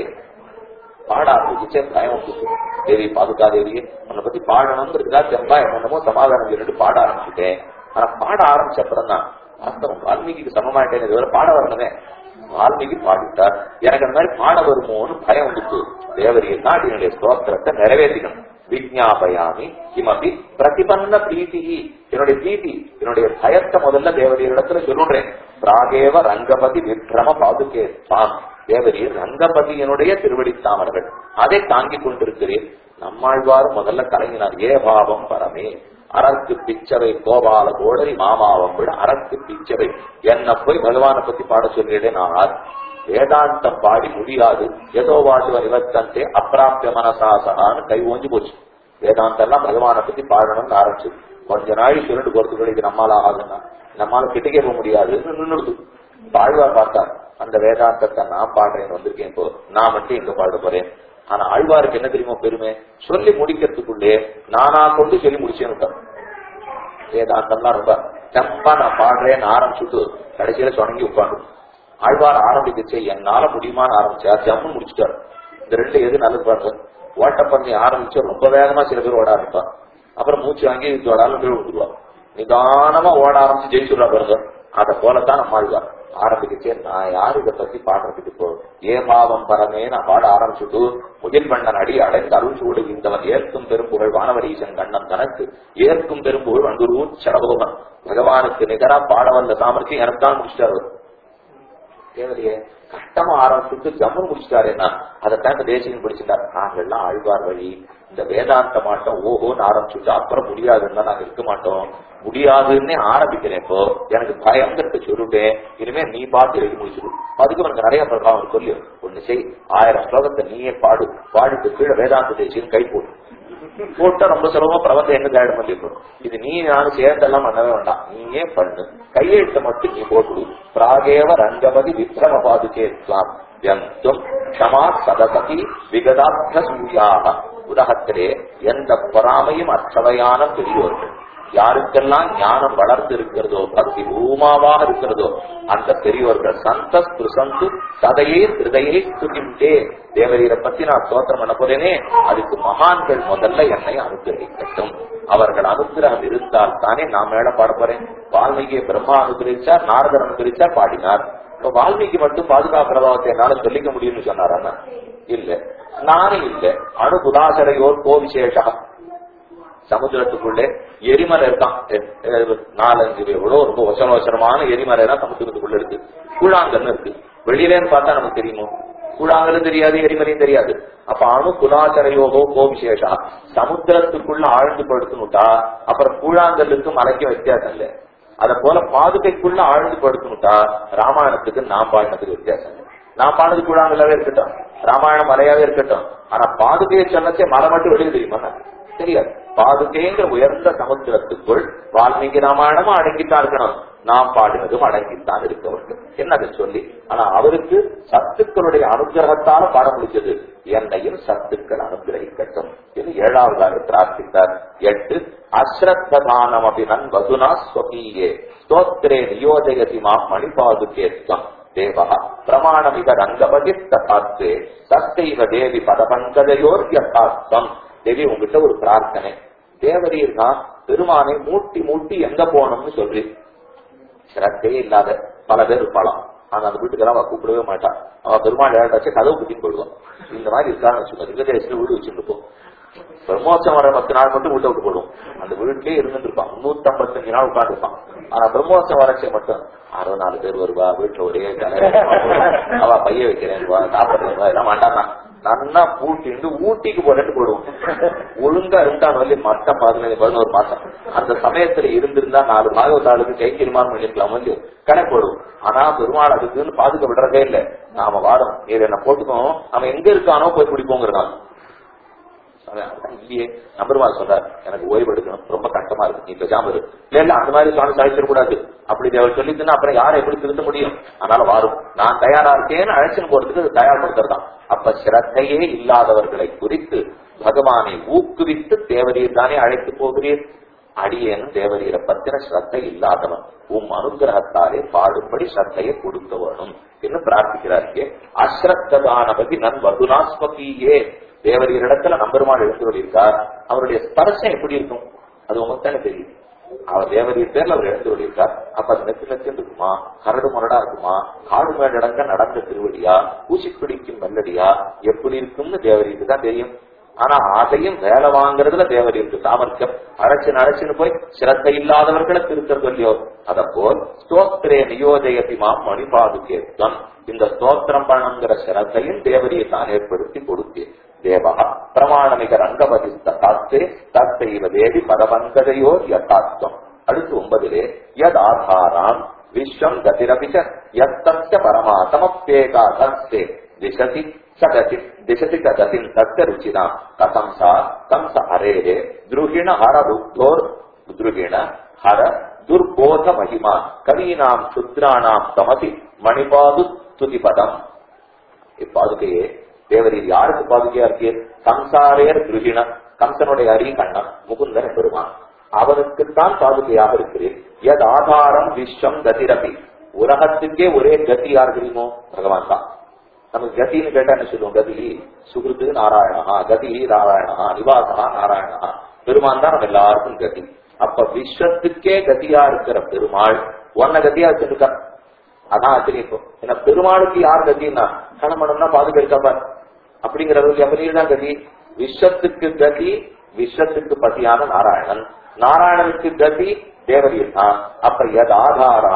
பாட ஆரம்பிச்சு பயம் வந்துச்சு தேவி பாதுகா தேவி உன்னை பத்தி பாடணுங்கிறதுக்கா செம்பா என்னமோ சமாதானம் சொல்லிட்டு பாட ஆரம்பிச்சுட்டேன் ஆனா பாட ஆரம்பிச்ச அப்புறம் தான் வாஸ்தவம் வால்மீகிக்கு சமமாயிட்டேன் இதுவரை பாட வரணுமே வால்மீகி பாடிட்டார் எனக்கு அந்த மாதிரி பாட வருமோன்னு பயம் வந்துச்சு தேவரியில் தான் என்னுடைய ஸ்தோத்திரத்தை நிறைவேற்றிக்கணும் விஜாபயாமி கிமபி பிரதிபன்ன பிரீத்தி என்னுடைய பிரீத்தி என்னுடைய பயத்தை முதல்ல தேவரியரிடத்துல சொல்லுறேன் பிராகேவ ரங்கபதி விக்ரம பாதுகே தாம் தேவரீர் ரங்கபதியினுடைய திருவடித்தாமர்கள் அதை தாங்கிக் கொண்டிருக்கிறேன் நம்மாழ்வார் முதல்ல கலங்கினார் ஏ பாவம் பரமே அரக்கு பிச்சவை கோபால கோடரி மாமாவம் விட அரக்கு பிச்சவை என்ன போய் பகவானை பத்தி பாட சொல்லிட்டேன் நான் வேதாந்தம் பாடி முடியாது ஏதோ வாட்டுவ நிவர்த்தந்தே அப்பிராப்திய மனசாசனான்னு கை ஓஞ்சி போச்சு வேதாந்தம் எல்லாம் பகவானை பத்தி பாடணும்னு ஆரம்பிச்சு கொஞ்ச நாள் சுருண்டு போறதுக்கு இது நம்மால ஆகுதுன்னா நம்மால கிட்டக்கே போக முடியாதுன்னு நின்றுடுது ஆழ்வார் பார்த்தார் அந்த வேதாந்தத்தை நான் பாடுறேன் வந்திருக்கேன் இப்போ நான் மட்டும் எங்க பாட போறேன் ஆனா ஆழ்வாருக்கு என்ன தெரியுமா பெருமை சொல்லி முடிக்கிறதுக்குள்ளே நானா கொண்டு சொல்லி முடிச்சேன்னு வேதாந்தம்லாம் ரொம்ப செம்பா நான் பாடுறேன்னு ஆரம்பிச்சுட்டு கடைசியில சொணங்கி உட்காந்து ஆழ்வார் ஆரம்பிக்கிச்சு என்னால முடியுமான்னு ஆரம்பிச்சா ஜம்மு முடிச்சுட்டாரு இந்த ரெண்டு எது நல்லது பாருங்க ஓட்ட பண்ணி ஆரம்பிச்சு ரொம்ப வேகமா சில பேர் ஓட ஆரம்பிப்பான் அப்புறம் மூச்சு வாங்கி ஓடாலும் கீழ் விட்டுருவான் நிதானமா ஓட ஆரம்பிச்சு ஜெயிச்சுடுறா பாருங்க அதை போலத்தான் நம்ம ஆழ்வார் ஆரம்பிக்கிச்சே நான் யாரு இதை பத்தி பாடுறதுக்கு இப்போ ஏ பாவம் பரமே நான் பாட ஆரம்பிச்சுட்டு முகில் வண்ணன் அடி அடைந்து அருள் சூடு இந்தவன் ஏற்கும் பெரும்புகழ் வானவரீசன் கண்ணன் தனக்கு ஏற்கும் பெரும்புகழ் அங்குரூர் சரபோகன் பகவானுக்கு நிகரா பாட வந்த சாமர்த்தியம் எனக்கு தான் முடிச்சிட்டாரு தேவதையே கஷ்டமா ஆரம்பிச்சுட்டு ஜம்மு முடிச்சிட்டாருன்னா அதைத்தான் இந்த தேசியம் பிடிச்சிட்டார் நாங்கெல்லாம் ஆழ்வார் வழி இந்த வேதாந்த மாட்டோம் ஓஹோன்னு ஆரம்பிச்சுட்டு அப்புறம் முடியாதுன்னா நாங்க இருக்க மாட்டோம் முடியாதுன்னே ஆரம்பிக்கிறேன் இப்போ எனக்கு பயங்கரத்தை சொல்லிட்டேன் இனிமே நீ பார்த்து எழுதி முடிச்சிடு அதுக்கு உனக்கு நிறைய பிரபாவம் சொல்லி ஒண்ணு செய் ஆயிரம் ஸ்லோகத்தை நீயே பாடு பாடிட்டு கீழே வேதாந்த தேசியம் கை போடு போட்டா ரொம்ப சுலபமா பிரபந்தம் எங்க கைடு பண்ணிருக்கணும் இது நீ நானும் சேர்ந்தெல்லாம் பண்ணவே வேண்டாம் நீயே பண்ணு கையெழுத்த மட்டும் நீ போட்டு பிராகேவ ரங்கமதி விக்ரம பாதுகே இஸ்லாம் வியந்தும் க்ஷமா சதசதி விகதார்த்த சூயாக உலகத்திலே எந்த பொறாமையும் அற்றவையான பெரியோர்கள் யாருக்கெல்லாம் ஞானம் வளர்ந்து இருக்கிறதோ பக்தி பூமாவாக இருக்கிறதோ அந்த பெரியோர்கள் சந்த ஸ்பிருசந்து சதையே திருதையே துகிண்டே தேவரீரை பத்தி நான் ஸ்தோத்திரம் பண்ண போறேனே அதுக்கு மகான்கள் முதல்ல என்னை அனுகிரகிக்கட்டும் அவர்கள் அனுகிரகம் இருந்தால் தானே நான் மேல பாட போறேன் வால்மீகியை பிரம்மா அனுகிரகிச்சார் நாரதர் அனுகிரகிச்சார் பாடினார் இப்ப வால்மீகி மட்டும் பாதுகாப்பு பிரபாவத்தை என்னால சொல்லிக்க முடியும்னு சொன்னார் அண்ணா இல்ல நானும் இல்ல அணுகுலாசரையோர் கோ விசேஷா சமுத்திரத்துக்குள்ளே எரிமலை இருக்கான் எ- எ- நாலஞ்சு எவ்வளோ ரொம்ப வசன வசனமான எரிமலை தான் சமுத்திரத்துக்குள்ள இருக்கு கூழாங்கன்னு இருக்கு வெளியிலேன்னு பார்த்தா நமக்கு தெரியுமோ கூழாங்கலும் தெரியாது எரிமலையும் தெரியாது அப்ப அணு குலாச்சரையோகோ கோவிசேஷா சமுத்திரத்துக்குள்ள ஆழ்ந்து படுத்துனுட்டா அப்புறம் கூழாங்கல்லுக்கு மலைக்கும் வித்தியாசம் இல்லை அத போல பாதுகைக்குள்ள ஆழ்ந்து படுத்துனுட்டா ராமாயணத்துக்கு நாம் பாடினதுக்கு வித்தியாசம் இல்லை நான் பாடுறது கூழாங்கல்லாவே இருக்கட்டும் ராமாயணம் மலையாவே இருக்கட்டும் ஆனா பாதுகையை சொன்னதே மலை மட்டும் வெளியே தெரியுமா தெரியாது பாதுகைங்கிற உயர்ந்த சமுத்திரத்துக்குள் வால்மீகி ராமாயணமும் அடங்கித்தான் இருக்கணும் நாம் பாடினதும் அடங்கித்தான் இருக்க வேண்டும் என்னதை சொல்லி ஆனா அவருக்கு சத்துக்களுடைய அனுகிரகத்தால பாட முடிஞ்சது என்னையும் சத்துக்கள் அனுகிரகிக்கட்டும் இது ஏழாவதாக பிரார்த்தித்தார் எட்டு அஸ்ரத்ததானம் அபினன் வதுனா ஸ்வகீயே ஸ்தோத்திரே நியோஜயதி மாம் மணிபாதுகேத்வம் தேவः பிரமாணமிக ரங்கபதி தத்தாத்வே சத்தைவ தேவி பதபங்கதையோர் யதார்த்தம் தேவி உங்ககிட்ட ஒரு பிரார்த்தனை தேவரீர் தான் பெருமானை மூட்டி மூட்டி எங்க போகணும்னு சொல்லி சிரத்தையே இல்லாத பல பேர் இருப்பாளாம் ஆனா அந்த வீட்டுக்கெல்லாம் அவ கூப்பிடவே மாட்டான் அவ பெருமாள் ஏழாச்சு கதவு குட்டி போடுவான் இந்த மாதிரி இருக்கான்னு வச்சுக்கோ ரிங்கதேசத்துல வீடு வச்சுருப்போம் பிரம்மோற்சவம் வர பத்து நாள் மட்டும் வீட்டை விட்டு போடுவோம் அந்த வீட்லயே இருந்துட்டு இருப்பான் நூத்தி ஐம்பத்தஞ்சு நாள் உட்காந்துருப்பான் ஆனா பிரம்மோற்சவம் வரச்சே மட்டும் அறுபது நாலு பேர் வருவா வீட்டுல ஒரே கலை அவ பைய வைக்கிறேன் சாப்பிடுறேன் எல்லாம் வேண்டாம் நன்னா பூட்டிட்டு ஊட்டிக்கு போறேன்னு போடுவோம் ஒழுங்கா இருந்தான் வந்து மட்டம் பதினஞ்சு பதினோரு மாசம் அந்த சமயத்துல இருந்திருந்தா நாலு மாதம் ஆளுக்கு கைக்கிருமான்னு பண்ணிருக்கலாம் வந்து கணக்கு போடுவோம் ஆனா பெருமாள் அதுக்குன்னு பாதுக்க விடுறதே இல்ல நாம வாரம் இது என்ன போட்டுக்கோம் அவன் எங்க இருக்கானோ போய் பிடிப்போங்கிறான் அதான் அதான் இல்லையே நம்பருமாள் சொல்றார் எனக்கு ஓய்வு எடுக்கணும் ரொம்ப கஷ்டமா இருக்கு நீ பேசாம இரு இல்ல இல்ல அந்த மாதிரி சுவாமி சாதிச்சிட கூடாது அப்படி அவர் சொல்லிட்டுன்னா அப்புறம் யாரை எப்படி திருத்த முடியும் அதனால வாரும் நான் தயாரா இருக்கேன்னு அழைச்சின்னு போறதுக்கு அது தயார்படுத்துறதான் அப்ப சிரத்தையே இல்லாதவர்களை குறித்து பகவானை ஊக்குவித்து தேவரீர் தானே அழைத்து போகிறீர் அடியேனும் தேவரீரை பத்தின ஸ்ரத்தை இல்லாதவன் உம் அனுகிரகத்தாலே பாடும்படி ஸ்ரத்தையை கொடுக்க வேணும் என்று பிரார்த்திக்கிறார் இங்கே அஸ்ரத்ததானபதி நன் வதுனாஸ்மகியே தேவரீரிடத்துல நம்பெருமாள் எழுந்து இருக்கார் அவருடைய ஸ்பர்சம் எப்படி இருக்கும் அது உங்களுக்கு தானே தெரியும் அவர் தேவரீர் பேர்ல அவர் எழுந்து இருக்கார் அப்ப அது நெத்து நெத்து இருக்குமா கரடு முரடா இருக்குமா காடு மேடங்க நடந்த திருவடியா ஊசி பிடிக்கும் மெல்லடியா எப்படி இருக்கும்னு தேவரீருக்கு தான் தெரியும் ஆனா அதையும் வேலை வாங்குறதுல தேவரீருக்கு சாமர்த்தியம் அரைச்சு அரைச்சுன்னு போய் சிரத்தை இல்லாதவர்களை திருத்தம் சொல்லியோ அத போல் ஸ்தோத்திரே நியோஜயதி மாம் மணிபாதுகேத்வம் இந்த ஸ்தோத்திரம் பண்ணுங்கிற சிரத்தையும் தேவரியை தான் ஏற்படுத்தி கொடுத்தேன் தேவா பிரமாணமிக ரங்கபதிஸ்த தாத்தே தத்தைவ தேவி பதபங்கதையோர் யதார்த்தம் அடுத்து ஒன்பதிலே யத் ஆதாராம் விஸ்வம் கதிரபிச்ச யத்தஸ்ய பரமாசமப்பேகா தஸ்தே திசதி சகதி திசதி கதின் தத்த ருச்சினா கதம் சா தம் ச ஹரேரே துருகிண ஹர ருத்தோர் துருகிண ஹர துர்போத மகிமா கவீனாம் சுத்ராணாம் தமதி மணிபாது துதிபதம் இப்பாதுகையே தேவரீர் யாருக்கு பாதுகையா இருக்கு சம்சாரேர் திருகிண கம்சனுடைய அரி கண்ணன் முகுந்தன் பெருமான் அவனுக்குத்தான் பாதுகையாக இருக்கிறேன் எத் ஆதாரம் விஸ்வம் கதிரபி உலகத்துக்கே ஒரே கதி யார் தெரியுமோ பகவான் தான் நமக்கு கதின்னு கேட்டா என்ன சொல்லுவோம் கதி சுகிருத்து நாராயணா கதி நாராயணா நிவாசனா நாராயணா பெருமான் தான் நம்ம எல்லாருக்கும் கதி அப்ப விஸ்வத்துக்கே கதியா இருக்கிற பெருமாள் ஒன்ன கதியா வச்சிருக்கார் அதான் ஆச்சரியம் இப்போ ஏன்னா பெருமாளுக்கு யார் கதின்னா கணமணம்னா பாதுகாப்பார் அப்படிங்கிறது எவரையும் தான் கதி விஸ்வத்துக்கு கதி விஸ்வத்துக்கு பதியான நாராயணன் நாராயணனுக்கு கதி தேவரீர் தான் அப்ப எது ஆதாரம்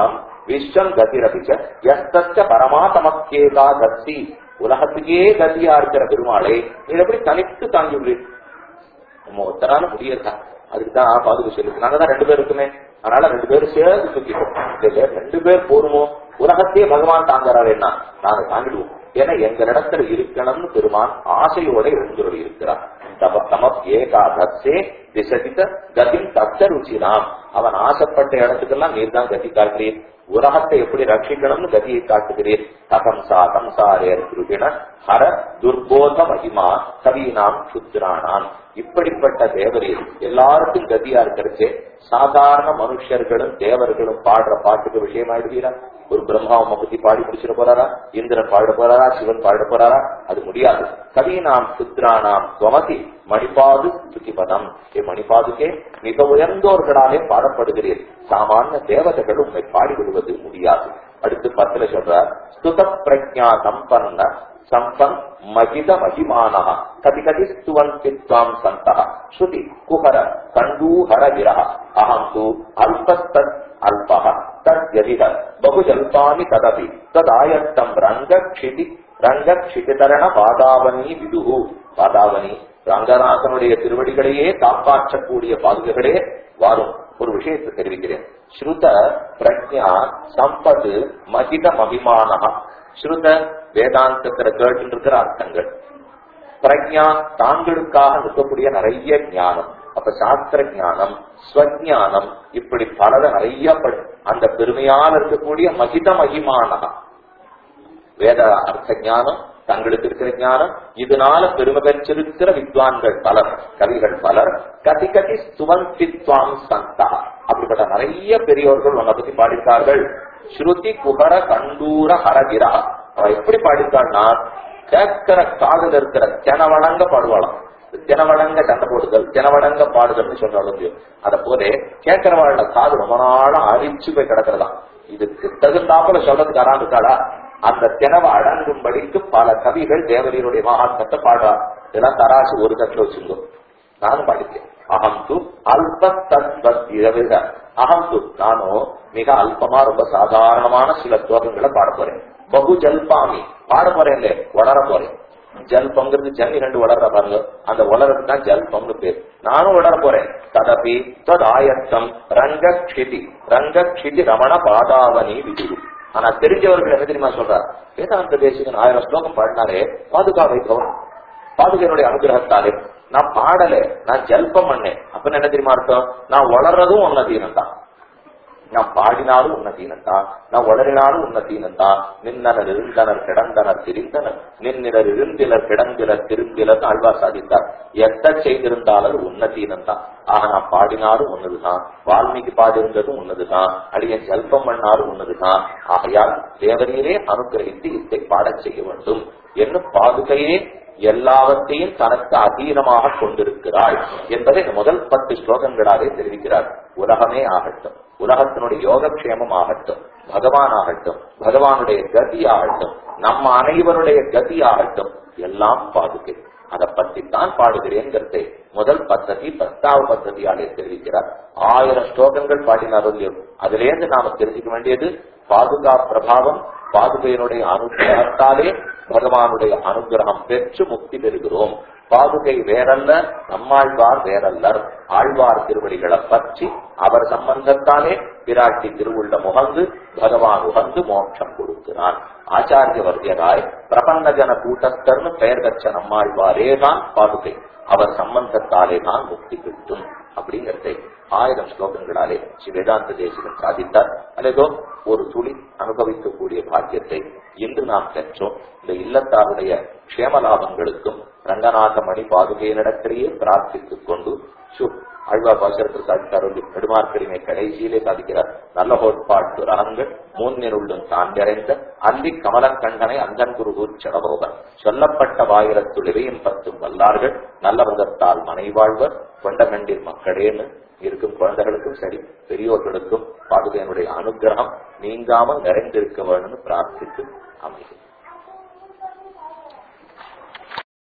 விஸ்வம் கதிரபிச்ச எஸ்தச்ச பரமாத்தமக்கேதா கத்தி உலகத்துக்கே கதியா இருக்கிற பெருமாளை நீ எப்படி தனித்து தாங்கி விடுறீர் நம்ம ஒத்தரான முடியல அதுக்கு தான் பாதுகா சொல்லுது நாங்க தான் ரெண்டு பேர் இருக்குமே அதனால ரெண்டு பேரும் சேர்ந்து சுத்திப்போம் இல்ல ரெண்டு பேர் போருமோ உலகத்தையே பகவான் தாங்குறாருன்னா நாங்க தாங்கிடுவோம் ஏன்னா எங்களிடத்துல இருக்கணும்னு பெருமான் ஆசையோட எழுந்துள்ள இருக்கிறார் தப தமப் ஏகாதே திசதித்த கதிம் தத்த ருச்சிராம் அவன் ஆசைப்பட்ட இடத்துக்கெல்லாம் நீர் தான் கதி காட்டுறீர் உலகத்தை எப்படி ரட்சிக்கணும்னு கதியை காட்டுகிறீர் தகம்சா தம்சாரேர் குருகின ஹர துர்போத மகிமா கவீனாம் சுத்ரானான் இப்படிப்பட்ட தேவரீர் எல்லாருக்கும் கதியா இருக்கிறச்சு சாதாரண மனுஷர்களும் தேவர்களும் பாடுற பாட்டுக்கு விஷயமாயிடுவீரா ஒரு பிரம்மாவை பத்தி பாடி முடிச்சிட போறாரா இந்திரன் பாட போறாரா சிவன் பாட போறாரா அது முடியாது கவீனாம் சுத்ரானாம் துவமதி மணிபாது துதிபதம் ஏ மணிபாதுக்கே மிக உயர்ந்தோர்களாலே பாடப்படுகிறீர் சாமானிய தேவதைகள் உண்மை பாடிவிடுவது முடியாது அடுத்து பத்துல சொல்றார் ஸ்துத பிரஜா சம்பன்ன சம்பன் மகித மகிமானः கதி கதி ஸ்துவந்தி त्वाम् சந்தः ஸ்ருதி குஹர கண்டூஹர விரஹ அஹம் து அல்பஸ்தத் அல்பः தத்யதிக பகுஜல்பானி ததபி ததாயத்தம் ரங்க க்ஷிதி ரங்க க்ஷிதிதரண பாதாவனி விதுகு பாதாவனி ரங்கநாதனுடைய திருவடிகளையே காப்பாற்றக்கூடிய பாதுகைகளே வாரும் ஒரு விஷயத்தை தெரிவிக்கிறேன் ஸ்ருத பிரஜா சம்பது மகிதம் அபிமானஹ ஸ்ருத வேதாந்தத்துல கேட்டு இருக்கிற அர்த்தங்கள் பிரஜா தாங்களுக்காக இருக்கக்கூடிய நிறைய ஞானம் அப்ப சாஸ்திர ஞானம் ஸ்வஜானம் இப்படி பலத நிறைய படி- அந்த பெருமையால் இருக்கக்கூடிய மகித மகிமானகா வேத அர்த்த ஞானம் தங்களுக்கு இருக்கிற ஞானம் இதனால பெருமை பெற்றிருக்கிற வித்வான்கள் பலர் கவிகள் பலர் கதி கதி ஸ்துவந்தித்வாம் சந்தா அப்படிப்பட்ட நிறைய பெரியோர்கள் உன்னை பத்தி பாடித்தார்கள் ஸ்ருதி குஹர கண்டூர ஹரகிரா அவ எப்படி பாடித்தாள்னா கேட்கிற காதுல இருக்கிற தெனவணங்க பாடுவாளாம் தினவடங்க சண்டை போடுதல் தினவடங்க பாடுதல்னு சொல்றாலும் அத போல கேட்கிறவாழ காது ரொம்ப நாளா அரிச்சு போய் கிடக்கிறதாம் இதுக்கு தகுந்தாப்புல சொல்றதுக்கு யாராவது இருக்காளா அந்த தினவ அடங்கும்படிக்கு பல கவிகள் தேவரீருடைய மகாத்மத்தை பாடுறார் இதெல்லாம் தராசு ஒரு கட்டில வச்சுங்க நானும் பாடித்தேன் அகம் து அல்ப தத்வத் இரவிக அகம் து நானும் மிக அல்பமா ரொம்ப சாதாரணமான சில ஸ்லோகங்களை பாட போறேன் பகு ஜல்பாமி பாட போறேன் வளர போறேன் ஜல்பங்கிறது ஜன்னி ரெண்டு வளர்ற பாருங்க அந்த வளருக்கு தான் ஜல்பம்னு பேர் நானும் வளர போறேன் ததபி தத் ஆயத்தம் ரங்க க்ஷிதி ரங்க க்ஷிதி ரமண பாதாவனி விதுரு ஆனா தெரிஞ்சவர்கள் என்ன தெரியுமா சொல்றார் வேதாந்த தேசிகன் ஆயிரம் ஸ்லோகம் பாடினாரே பாதுகாவை கவனம் பாதுகையினுடைய அனுகிரகத்தாலே நான் பாடல நான் ஜல்பம் பண்ணேன் அப்ப என்ன தெரியுமா அர்த்தம் நான் வளர்றதும் உன்னதீனம் தான் நான் பாடினாலும் உன்னதீனம் தான் நான் வளரினாலும் உன்னதீனம் தான் நின்னனர் இருந்தனர் கிடந்தனர் திரிந்தனர் நின்னினர் இருந்திலர் கிடந்திலர் திருந்திலர் ஆழ்வார் சாதித்தார் எத்த செய்திருந்தாலும் உன்னதீனம் தான் ஆக நான் பாடினாலும் ஒன்னதுதான் வால்மீகி பாடியிருந்ததும் ஒன்னதுதான் அடியன் ஜல்பம் பண்ணாலும் ஒன்னதுதான் ஆகையால் தேவரீரே அனுகிரகித்து இதை பாடச் செய்ய வேண்டும் என்று பாதுகையே எல்லாவற்றையும் தனக்கு அதீனமாக கொண்டிருக்கிறாள் என்பதை இந்த முதல் பத்து ஸ்லோகங்களாலே தெரிவிக்கிறார் உலகமே ஆகட்டும் உலகத்தினுடைய யோகக்ஷேமம் ஆகட்டும் பகவான் ஆகட்டும் பகவானுடைய கதி ஆகட்டும் நம்ம அனைவருடைய கதி ஆகட்டும் எல்லாம் பாதுகை அதை பற்றி தான் பாடுகிறேங்கிறதை முதல் பத்ததி பத்தாவது பத்ததியாலே தெரிவிக்கிறார் ஆயிரம் ஸ்லோகங்கள் பாடினார் இல்லையோ அதிலேருந்து நாம தெரிஞ்சுக்க வேண்டியது பாதுகா பிரபாவம் பாதுகையினுடைய அனுகிரகத்தாலே பகவானுடைய அனுகிரகம் பெற்று முக்தி பெறுகிறோம் பாதுகை வேறல்ல நம்மாழ்வார் வேறல்லர் ஆழ்வார் திருவடிகளை பற்றி அவர் சம்பந்தத்தாலே பிராட்டி திருவுள்ள முகந்து பகவான் உகந்து மோட்சம் கொடுக்கிறார் ஆச்சாரிய வர்த்தியராய் பிரபன்னஜன கூட்டஸ்தர்னு பெயர் பெற்ற நம்மாழ்வாரே தான் பாதுகை அவர் சம்பந்தத்தாலே தான் முக்தி கிட்டும் அப்படிங்கிறதை ஆயிரம் ஸ்லோகங்களாலே ஸ்ரீ வேதாந்த தேசிகன் சாதித்தார் அல்லதோ ஒரு துளி அனுபவிக்கக்கூடிய பாக்கியத்தை இன்று நாம் பெற்றோம் இந்த இல்லத்தாருடைய க்ஷேம லாபங்களுக்கும் ரங்கநாத மணி பாதுகையினிடத்திலேயே பிரார்த்தித்துக் கொண்டு சு ஆழ்வா பாசரத்தில் சாதித்தார் நெடுமார்க்கடிமை கடைசியிலே சாதிக்கிறார் நல்ல கோட்பாட்டு ரகங்கள் மூன்னினுள்ளும் தாண்டிறைந்த அந்தி கமலக்கண்டனை அந்தன் குருகூர் செடவோவர் சொல்லப்பட்ட வாயிரத்துளிவையும் பத்தும் வல்லார்கள் நல்ல விதத்தால் மனை வாழ்வர் கொண்ட கண்டீர் மக்களேன்னு இருக்கும் குழந்தைகளுக்கும் சரி பெரியோர்களுக்கும் பாதுகையினுடைய அனுகிரகம் நீங்காமல் நிறைந்திருக்க வேணும்னு பிரார்த்தித்து அமைகிறேன்